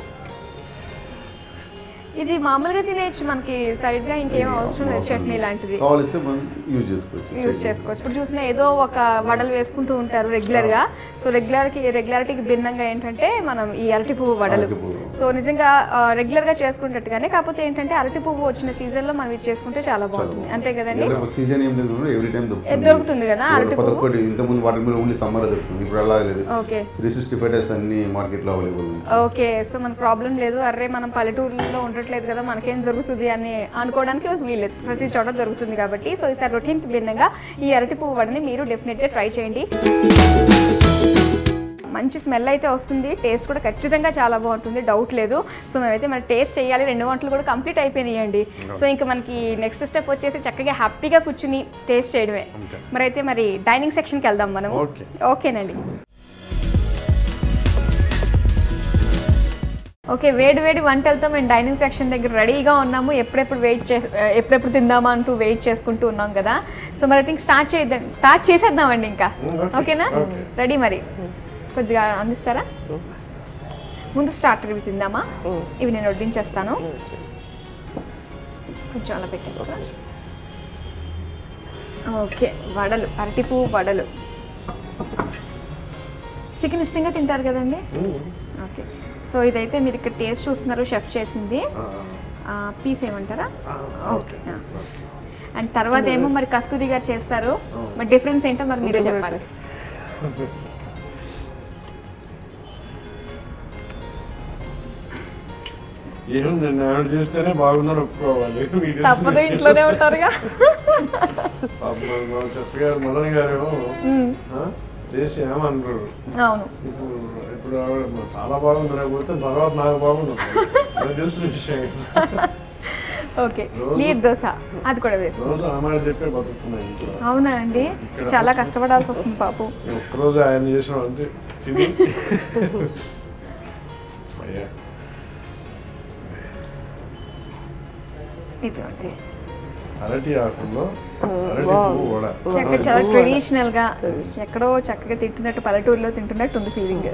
ఇది మామూలుగా తినేయచ్చు మనకి సైడ్ గా ఇంకేం అవసరం లేదు చట్నీ లాంటిది కావాలిస్తే మనం యూజ్ చేసుకోవచ్చు యూజ్ చేసుకోవచ్చు ఇప్పుడు చూసిన ఏదో ఒక వడలు వేసుకుంటూ ఉంటారు రెగ్యులర్ గా సో రెగ్యులర్ కి రెగ్యులారిటీకి భిన్నంగా ఏంటంటే మనం ఈ అరటి పువ్వు వడలు అరటి పువ్వు. సో నిజంగా రెగ్యులర్ గా చేసుకున్నట్టుగానే కాకపోతే ఏంటంటే అరటి పువ్వు వచ్చిన సీజన్ లో మనం ఇది చేసుకుంటే చాలా బాగుంటుంది అంతే కదండి సీజన్ ఏం లేదు ఎవ్రీ టైం ఏ, దొరుకుతుంది కదా అరటి కొత్త పువ్వు కొద్ది ఇంతకుముందు వాటర్ మిల్ ఓన్లీ సమ్మర్ దొరుకుతుంది ఇప్పుడు అలా లేదు okay three sixty five days అన్ని మార్కెట్లో అవైలబుల్ ఉంది ఓకే సో మనకు ప్రాబ్లం లేదు అర్రే మనం పల్లెటూరులో ఉండట్లేదు కదా మనకేం దొరుకుతుంది అని అనుకోవడానికి వీల్లేదు ప్రతి చోట దొరుకుతుంది కాబట్టి సో ఈసారి రొటీన్కి భిన్నంగా ఈ అరటి పువ్వు వడని మీరు డెఫినెట్గా ట్రై చేయండి మంచి స్మెల్ అయితే వస్తుంది టేస్ట్ కూడా ఖచ్చితంగా చాలా బాగుంటుంది డౌట్ లేదు సో మేమైతే మరి టేస్ట్ చేయాలి రెండు వంటలు కూడా కంప్లీట్ అయిపోయినాయండి సో ఇంకా మనకి నెక్స్ట్ స్టెప్ వచ్చేసి చక్కగా హ్యాపీగా కూర్చుని టేస్ట్ చేయడమే మరి అయితే మరి డైనింగ్ సెక్షన్కి వెళ్దాం మనం ఓకే ఓకేనండి ఓకే వేడి వేడి వంటలతో మేము డైనింగ్ సెక్షన్ దగ్గర రెడీగా ఉన్నాము ఎప్పుడెప్పుడు వెయిట్ చే ఎప్పుడెప్పుడు తిందామా అంటూ వెయిట్ చేసుకుంటూ ఉన్నాం కదా సో మరి థింక్ స్టార్ట్ చేద్దాం స్టార్ట్ చేసేద్దామండి ఇంకా Okay. ఓకేనా Okay. రెడీ మరి కొద్దిగా అందిస్తారా ముందు స్టార్టర్ ఇవి తిందామా ఇవి నేను వడ్డించేస్తాను కొంచెం అలా పెట్టేస్తా ఓకే వడలు అరటి పువ్వు వడలు చికెన్ ఇష్టంగా తింటారు కదండి ఓకే సో ఇదైతే మీరు ఇక్కడ టేస్ట్ చూస్తున్నారు షెఫ్ చేసింది పీస్ ఏమంటారా ఓకే అండ్ తర్వాత ఏమో మరి కస్తూరి గారు చేస్తారు మరి డిఫరెన్స్ ఏంటో మరి మీరే చెప్పాలి ఏముంది ఆవిడ చేస్తేనే బాగుందని ఒప్పుకోవాలి మీకు తెలిసిన తప్పదు విషయం. ఇంట్లోనే ఉంటారుగా పాపం మా చెఫ్ గారు మదన్ గారు ఆ, చేసి ఏమన్నారు అవును ఇప్పుడు ఇప్పుడు ఆవిడ చాలా బాగుంది లేకపోతే తర్వాత నాకు బాగుంది నాకు తెలిసిన విషయం ఓకే నీట్ దోశ అది కూడా వేసుకో రోజు అమ్మాయి చెప్పే బతుకుతున్నాయి ఇంట్లో అవునా అండి చాలా కష్టపడాల్సి వస్తుంది పాపు ఒక్కరోజు ఆయన చేసిన అంటే తిని అయ్యా ఇదిగోండి అరటి ఆకుల్లో అరటి పువ్వు కూడా చక్క చాలా ట్రెడిషనల్ గా ఎక్కడో చక్కగా తింటున్నట్టు పల్లెటూరులో తింటున్నట్టు ఉంది ఫీలింగ్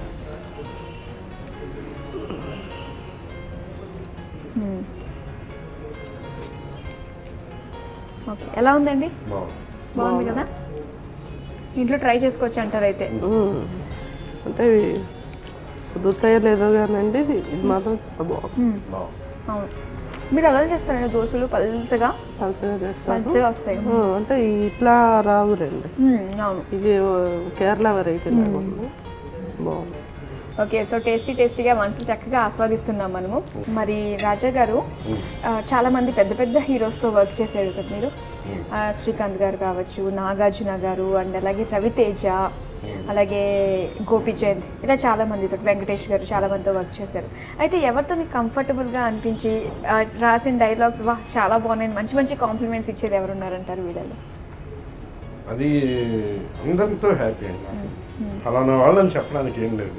ఓకే ఎలా ఉందండి బాగుంది బాగుంది కదా ఇంట్లో ట్రై చేసుకోవచ్చు అంటారు అయితే మ్మ్. అంటే ఇవి కుదురుతాయో లేదో కానండి ఇది ఇది మాత్రం చాలా బాగుంది బాగుంది అవును మీరు అలా చేస్తారండి దోశలు పల్సగా పలుచగా చేస్తాను పల్చగా వస్తాయి మ్మ్. అంటే ఇట్లా రావు రండి మ్మ్, అవును ఇది కేరళ వెరైటీ లాగా ఉంది బాగుంది ఓకే సో టేస్టీ టేస్టీగా వంటలు చక్కగా ఆస్వాదిస్తున్నాం మనము మరి రాజా గారు ఆ, చాలా మంది పెద్ద పెద్ద హీరోస్తో వర్క్ చేశారు కదా మీరు ఆ, శ్రీకాంత్ గారు కావచ్చు నాగార్జున గారు అండ్ అలాగే రవితేజ అలాగే గోపి జయంత్ ఇలా చాలా మందితో వెంకటేష్ గారు చాలా మందితో వర్క్ చేశారు అయితే ఎవరితో మీకు కంఫర్టబుల్గా అనిపించి ఆ, రాసిన డైలాగ్స్ వా చాలా బాగున్నాయి మంచి మంచి కాంప్లిమెంట్స్ ఇచ్చేది ఎవరున్నారంటారు వీళ్ళలో అది అందరితో హ్యాపీ అండి నాకు. ఫలానా వాళ్ళని చెప్పడానికి ఏం లేదు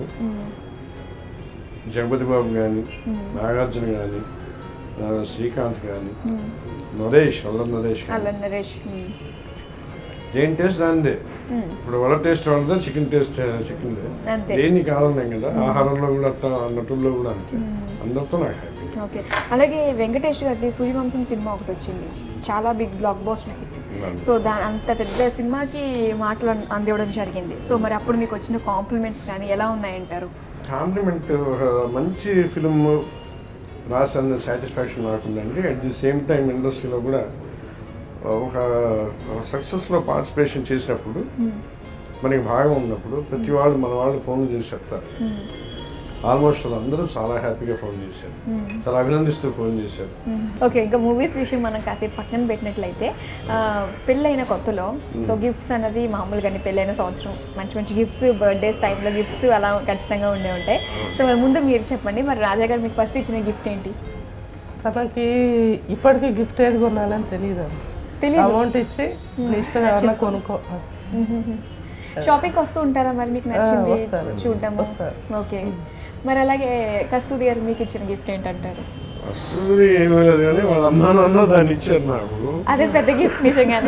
జగపతి బాబు కానీ నాగార్జున కానీ శ్రీకాంత్ కానీ నరేష్ అల్లం నరేష్ కానీ అలా నరేష్ మ్మ్. దేని టేస్ట్ దానిదే ఇప్పుడు వడ టేస్ట్ వాళ్ళదే చికెన్ టేస్ట్ చికెన్ అంతే. దేన్ని కావాలన్నాం కదా ఆహారంలో కూడా అట్లా నటుల్లో కూడా అంతే అందరితో నాకు హ్యాపీ ఓకే అలాగే వెంకటేష్ గారిది సూర్యవంశం సినిమా ఒకటి వచ్చింది చాలా big blockbuster hit so దాని అంత పెద్ద సినిమాకి మాటలు అన్- అందివ్వడం జరిగింది సో మరి అప్పుడు మీకు వచ్చిన కాంప్లిమెంట్స్ కానీ ఎలా ఉన్నాయంటారు కాంప్లిమెంట్ ఒక మంచి ఫిలిం రాసిన సాటిస్ఫాక్షన్ నాకుందండి అట్ ది సేమ్ టైం ఇండస్ట్రీలో కూడా ఒక సక్సెస్లో పార్టిసిపేషన్ చేసినప్పుడు మనకి భాగం ఉన్నప్పుడు ప్రతి వాళ్ళు మన వాళ్ళు ఫోన్ చేసి చెప్తారు ఆల్మోస్ట్ అందరూ చాలా హ్యాపీగా ఫోన్ చేశారు చాలా అభినందిస్తూ ఫోన్ చేశారు ఓకే ఇంకా మూవీస్ విషయం మనం కాసేపు పక్కన పెట్టినట్లయితే ఆ, పెళ్ళైన కొత్తలో సో గిఫ్ట్స్ అన్నది మామూలుగానే పెళ్ళైన సంవత్సరం మంచి మంచి గిఫ్ట్స్ బర్త్డేస్ టైంలో గిఫ్ట్స్ అలా ఖచ్చితంగా ఉండే ఉంటాయి సో మరి ముందు మీరు చెప్పండి మరి రాజా గారు మీకు ఫస్ట్ ఇచ్చిన గిఫ్ట్ ఏంటి తనకి ఇప్పటికీ గిఫ్ట్ ఏది కొనాలని తెలియదు తెలీదు. అమౌంట్ ఇచ్చి నీ ఇష్టం ఏమన్నా కొనుక్కో షాపింగ్కి వస్తూ ఉంటారా మరి మీకు నచ్చింది వస్తారు. చూడడం వస్తారు. ఓకే మరి అలాగే కస్తూరి గారు మీకు ఇచ్చిన గిఫ్ట్ ఏంటంటారు వస్తుంది ఏమీ లేదు కానీ వాళ్ళ అమ్మ నాన్న దాన్ని ఇచ్చారు నాకు అదే పెద్ద గిఫ్ట్ నిజంగానే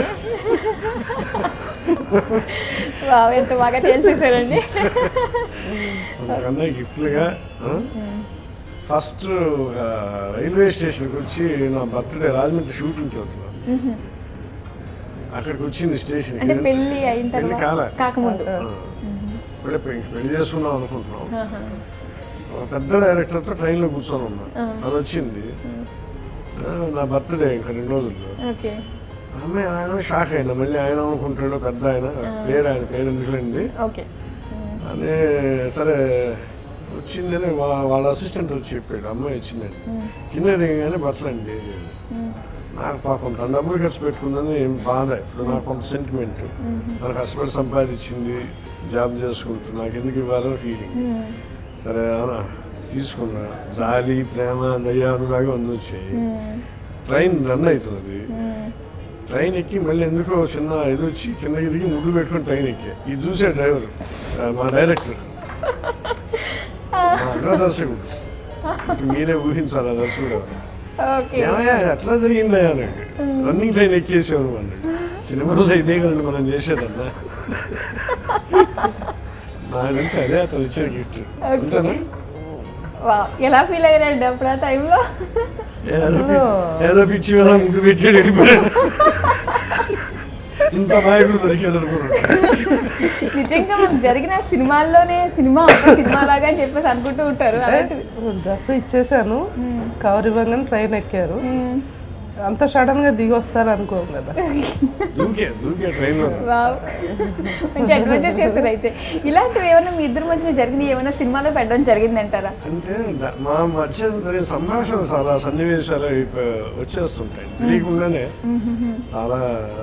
వావ్ ఎంత బాగా తేల్చేశారండి అందుకన్నా గిఫ్ట్లుగా ఫస్ట్ రైల్వే స్టేషన్కి వచ్చి నా బర్త్డే రాజమండ్రి షూటింగ్కి వెళ్తున్నాను అక్కడికి వచ్చింది స్టేషన్ అంటే పెళ్ళి అయిన పెళ్లి తర్వాత కాలే. కాకముందు ఇప్పుడే పె- పెళ్లి చేసుకుందాం అనుకుంటున్నాం ఒక పెద్ద డైరెక్టర్తో ట్రైన్లో కూర్చొని ఉన్నా అది వచ్చింది ఆ, నా బర్త్డే ఇంకా రెండు రోజుల్లో ఓకే అమ్మాయి ఆయన షాక్ అయినా మళ్ళీ ఆయన అనుకుంటాడు పెద్ద ఆయన పేరు ఆయన పేరు ఎందుకులేండి ఓకే అని సరే వచ్చిందని వా- వాళ్ళ అసిస్టెంట్ వచ్చి చెప్పాడు అమ్మాయి వచ్చిందని కింద దిగగానే బట్టలు అండి నాకు పాపం తన డబ్బులు ఖర్చు పెట్టుకుందని ఏం బాధ ఇప్పుడు నాకు కొంత సెంటిమెంట్ తన కష్టపడి సంపాదించింది జాబ్ చేసుకుంటూ నాకు ఎందుకు ఇవ్వాలని ఫీలింగ్ సరే అనా తీసుకున్నా జాలి ప్రేమ దయ అనులాగా అన్నీ వచ్చాయి ట్రైన్ రన్ అవుతున్నది ట్రైన్ ఎక్కి మళ్ళీ ఎందుకో చిన్న ఇది వచ్చి కిందకి దిగి ముగ్గు పెట్టుకుని ట్రైన్ ఎక్కి ఇది చూసే డ్రైవర్ ఆ, మా డైరెక్టర్ మా అగ్రదర్శకుడు ఇక మీరే ఊహించాలి ఆ దర్శకుడు ఓకే ఏమయ్యా ఇది ఎట్లా జరిగిందా అన్నాడు రన్నింగ్ ట్రైన్ ఎక్కేసావు అన్నాడు సినిమాలో ఇదే కదండి మనం చేసేదన్నా నాకు తెలిసి అదే అతను ఇచ్చిన గిఫ్ట్ అంతేనా వావ్ ఎలా ఫీల్ అయ్యారండి అప్పుడు ఆ టైంలో ఏదో పి- ఏదో పిచ్చి వేళ ముగ్గు పెట్టాడు వెళ్ళిపోయాడు ఇంత నాయకుడు దొరికాడు అనుకున్నాడు నిజంగా మనకు జరిగిన సినిమాల్లోనే సినిమా ఒక సినిమా లాగా అని చెప్పేసి అనుకుంటూ ఉంటారు అలాంటిది డ్రెస్ ఇచ్చేసాను కవర్ ఇవ్వగానే ట్రైన్ ఎక్కారు మ్మ్. అంత సడన్ గా దిగి వస్తారు అనుకో కదా దూకే దూకే ట్రైన్లో వావ్ మంచి అడ్వెంచర్ చేస్తారు అయితే ఇలాంటివి ఏమైనా మీ ఇద్దరి మధ్యన జరిగిన ఏమైనా సినిమాలో పెట్టడం జరిగిందంటారా అంటే ద- మా మధ్య జరిగే సంభాషణ చాలా సన్నివేశాలు ఇప్ప- వచ్చేస్తుంటాయి తెలియకుండానే చాలా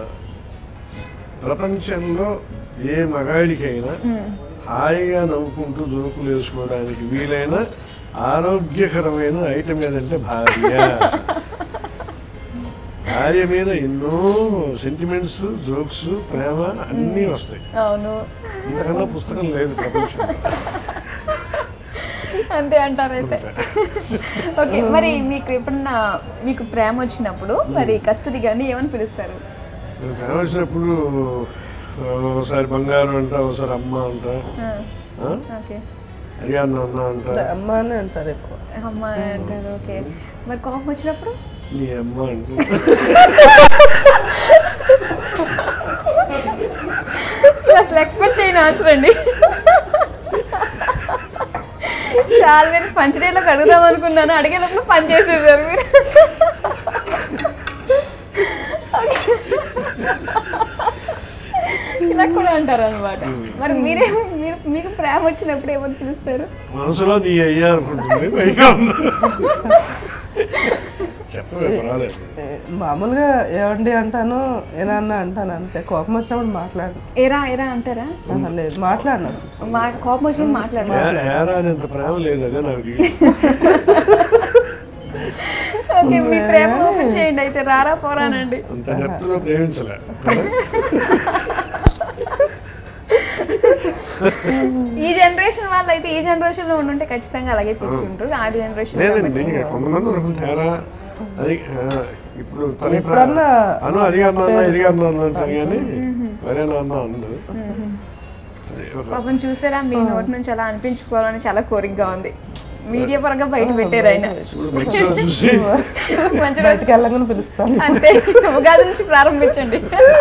ప్రపంచంలో ఏ మగాడికైనా హాయిగా నవ్వుకుంటూ జోకులు వేసుకోవడానికి వీలైన ఆరోగ్యకరమైన ఐటమ్ ఏదంటే భార్య భార్య మీద ఎన్నో సెంటిమెంట్స్ జోక్స్ ప్రేమ అన్నీ వస్తాయి అవును ఇంతకన్నా పుస్తకం లేదు ప్రపంచంలో అంతే అంటారు అయితే ఓకే మరి మీకు ఎప్పుడన్నా మీకు ప్రేమ వచ్చినప్పుడు మరి కస్తూరి గారిని ఏమని పిలుస్తారు నేను ప్రేమ వచ్చినప్పుడు ఆ, ఒకసారి బంగారు అంట ఒకసారి అమ్మ అంట ఆ? ఓకే అడిగాను నాన్న అంట అమ్మ అని అంటారు ఎక్కువ అమ్మ అని అంటారు ఓకే మరి కోపం వచ్చినప్పుడు నీ అమ్మ అంట మీరు అసలు ఎక్స్పెక్ట్ చేయని ఆన్సర్ అండి చాలా నేను పంచడేలోకి అడుగుదాం అనుకున్నాను అడిగేటప్పుడు పని చేసేసారు మీరు ఇలా కూడా అంటారు అనమాట మరి మీరే మీరు మీకు ప్రేమ వచ్చినప్పుడు ఏమని పిలుస్తారు మనసులో నీ అయ్యా అనుకుంటుంది పైగా ఉంది చెప్పవే పర్వాలేదు ఏ, మామూలుగా ఏమండి అంటాను ఎలా అన్నా అంటాను అంతే కోపం వచ్చినప్పుడు మాట్లాడు ఎరా ఎరా అంటారా ఆహా, లేదు మాట్లాడను అసలు మా కోపం వచ్చినప్పుడు మాట్లాడరు ఏ- ఏరా అనేంత ప్రేమ లేదు అదే నాకు తెలియదు ఓకే మీ ప్రేమ ఓపెన్ చేయండి అయితే రారా పోరానండి అంత డెప్త్లో ప్రేమించలే ఈ జనరేషన్ వాళ్ళు అయితే ఈ జనరేషన్ లో ఉండుంటే ఖచ్చితంగా అలాగే పిచ్చుంటారు ఆ జనరేషన్ లేదండి ఇంకా కొంతమంది అనుకుంటారా అది ఆ, ఇప్పుడు తన ప్ర- ఎప్పుడన్నా అను అది కాదు నాన్న ఇది కాదు నాన్న అంటారు కానీ మరే నాన్న అందరు అది ఒక పాపం చూసారా మీ నోటి నుంచి అలా అనిపించుకోవాలని చాలా కోరికగా ఉంది మీడియా పరంగా బయట పెట్టారు ఆయన చూడు మంచిగా చూసి మంచి రోజు బయటకు వెళ్ళగానే పిలుస్తాను అంతే ఉగాది నుంచి ప్రారంభించండి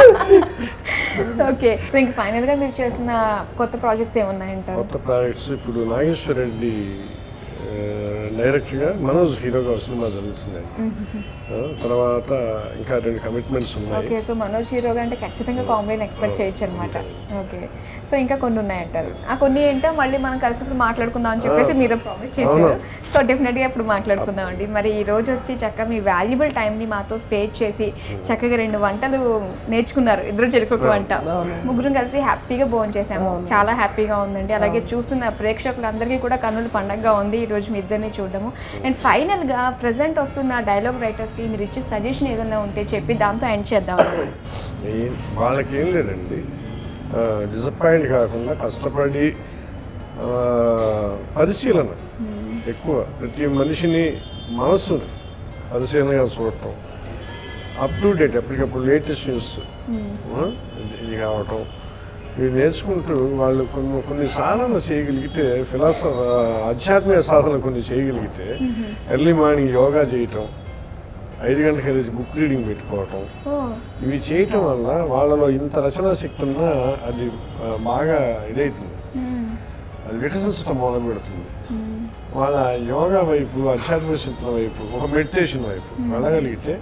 ఓకే సో ఇంక ఫైనల్ గా మీరు చేసిన కొత్త ప్రాజెక్ట్స్ ఏమున్నాయంటారు కొత్త ప్రాజెక్ట్స్ ఇప్పుడు నాగేశ్వర రెడ్డి ఆ, డైరెక్ట్గా మనోజ్ హీరోగా ఒక సినిమా జరుగుతుంది ఆ, తర్వాత ఇంకా రెండు కమిట్మెంట్స్ ఉన్నాయి ఓకే సో మనోజ్ హీరోగా అంటే ఖచ్చితంగా కామెడీని ఎక్స్పెక్ట్ చేయొచ్చు అనమాట ఓకే సో ఇంకా కొన్ని ఉన్నాయంటారు ఆ కొన్ని ఏంటో మళ్ళీ మనం కలిసినప్పుడు మాట్లాడుకుందాం అని చెప్పేసి మీరు ప్రామిస్ చేశారు సో డెఫినెట్గా ఇప్పుడు మాట్లాడుకుందాం అండి మరి ఈ రోజు వచ్చి చక్కగా మీ వాల్యుబుల్ టైంని మాతో స్పేట్ చేసి చక్కగా రెండు వంటలు నేర్చుకున్నారు ఇద్దరు చెరుకు వంట ముగ్గురం కలిసి హ్యాపీగా భోజనం చేసాము చాలా హ్యాపీగా ఉందండి అలాగే చూస్తున్న ప్రేక్షకులందరికీ కూడా కన్నుల పండగగా ఉంది ఈ రోజు మీ ఇద్దరిని చూ చూడడము అండ్ ఫైనల్గా ప్రజెంట్ వస్తున్న డైలాగ్ రైటర్స్కి మీరు ఇచ్చే సజెషన్ ఏదైనా ఉంటే చెప్పి దాంతో ఎండ్ చేద్దాం ఏం- వాళ్ళకి ఏం లేదండి డిసప్పాయింట్ కాకుండా కష్టపడి ఆ, పరిశీలన ఎక్కువ ప్రతి మనిషిని మనస్సుని పరిశీలనగా చూడటం అప్ టు డేట్ ఎప్పటికప్పుడు లేటెస్ట్ న్యూస్ ఇది కావటం ఇవి నేర్చుకుంటూ వాళ్ళు కొన్ని కొన్ని సాధన చేయగలిగితే ఫిలాసఫ ఆధ్యాత్మిక సాధన కొన్ని చేయగలిగితే ఎర్లీ మార్నింగ్ యోగా చేయటం ఐదు గంటలకు వెళ్ళి బుక్ రీడింగ్ పెట్టుకోవటం ఓ ఇవి చేయటం వల్ల వాళ్ళలో ఇంత రచనా శక్తి ఉన్నా అది ఆ, బాగా ఇదవుతుంది అది వికసించడం మొదలు పెడుతుంది వాళ్ళ యోగా వైపు ఆధ్యాత్మిక శక్తుల వైపు ఒక మెడిటేషన్ వైపు వెళ్ళగలిగితే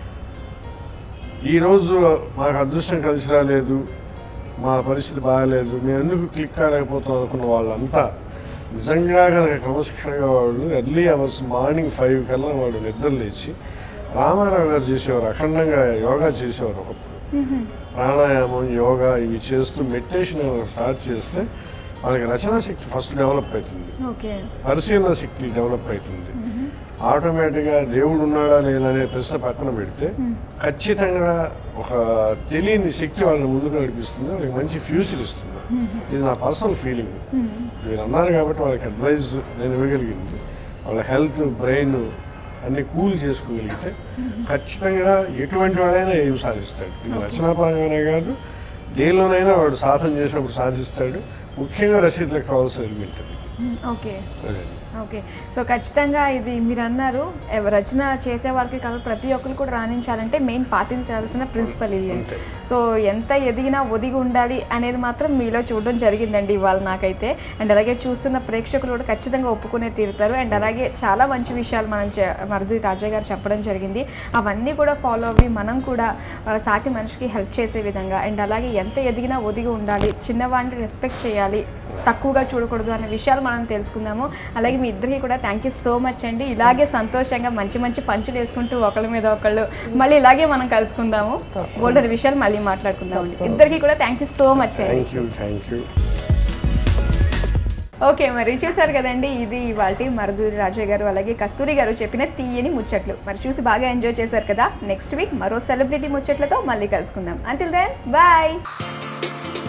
ఈరోజు మాకు అదృష్టం కలిసి రాలేదు మా పరిస్థితి బాగాలేదు మేము ఎందుకు క్లిక్ కాలేకపోతాం అనుకున్న వాళ్ళంతా నిజంగా కనుక క్రమశిక్షణగా వాళ్ళు ఎర్లీ అవర్స్ మార్నింగ్ ఫైవ్ కల్లా వాళ్ళు నిద్ర లేచి రామారావు గారు చేసేవారు అఖండంగా యోగా చేసేవారు ఒకప్పుడు ప్రాణాయామం యోగా ఇవి చేస్తూ మెడిటేషన్ స్టార్ట్ చేస్తే వాళ్ళకి రచనా శక్తి ఫస్ట్ డెవలప్ అవుతుంది ఓకే పరిశీలన శక్తి డెవలప్ అవుతుంది ఆటోమేటిక్గా దేవుడు ఉన్నాడా లేదా అనే ప్రశ్న పక్కన పెడితే ఖచ్చితంగా ఒక తెలియని శక్తి వాళ్ళని ముందుకు నడిపిస్తుంది వాళ్ళకి మంచి ఫ్యూచర్ ఇస్తుంది ఇది నా పర్సనల్ ఫీలింగ్ మీరు అన్నారు కాబట్టి వాళ్ళకి అడ్వైజ్ నేను ఇవ్వగలిగింది వాళ్ళ హెల్త్ బ్రెయిన్ అన్ని కూల్ చేసుకోగలిగితే ఖచ్చితంగా ఎటువంటి వాడైనా ఏం సాధిస్తాడు ఇది రచనాపరంగానే కాదు దేనిలోనైనా వాడు సాధన చేసినప్పుడు సాధిస్తాడు ముఖ్యంగా రచయితలకు కావాల్సిన ఎలిమెంట్ అది ఓకే అదే ఓకే సో ఖచ్చితంగా ఇది మీరు అన్నారు ఎవ- రచన చేసే వాళ్ళకి కాదు ప్రతి ఒక్కరు కూడా రాణించాలంటే మెయిన్ పాటించాల్సిన ప్రిన్సిపల్ ఇది అంతే. సో ఎంత ఎదిగినా ఒదిగి ఉండాలి అనేది మాత్రం మీలో చూడడం జరిగిందండి ఇవాళ నాకైతే అండ్ అలాగే చూస్తున్న ప్రేక్షకులు కూడా ఖచ్చితంగా ఒప్పుకునే తీరుతారు అండ్ అలాగే చాలా మంచి విషయాలు మనం చే- మరుది రాజా గారు చెప్పడం జరిగింది అవన్నీ కూడా ఫాలో అవ్వి మనం కూడా ఆ, సాటి మనిషికి హెల్ప్ చేసే విధంగా అండ్ అలాగే ఎంత ఎదిగినా ఒదిగి ఉండాలి చిన్నవాడిని రెస్పెక్ట్ చేయాలి తక్కువగా చూడకూడదు అనే విషయాలు మనం తెలుసుకుందాము అలాగే మీ ఇద్దరికి కూడా థ్యాంక్ యూ సో మచ్ అండి ఇలాగే సంతోషంగా మంచి మంచి పంచులు వేసుకుంటూ ఒకళ్ళ మీద ఒకళ్ళు మళ్ళీ ఇలాగే మనం కలుసుకుందాము గోల్డెన్ విషయాలు మళ్ళీ మాట్లాడుకుందాం అండి ఇద్దరికి కూడా థ్యాంక్ యూ సో మచ్ అండి thank you thank you okay మరి చూసారు కదండి ఇది ఇవాళ మరుదూరి రాజయ్య గారు అలాగే కస్తూరి గారు చెప్పిన తీయని ముచ్చట్లు మరి చూసి బాగా ఎంజాయ్ చేశారు కదా నెక్స్ట్ వీక్ మరో సెలబ్రిటీ ముచ్చట్లతో మళ్ళీ కలుసుకుందాం అంటిల్ దెన్ బాయ్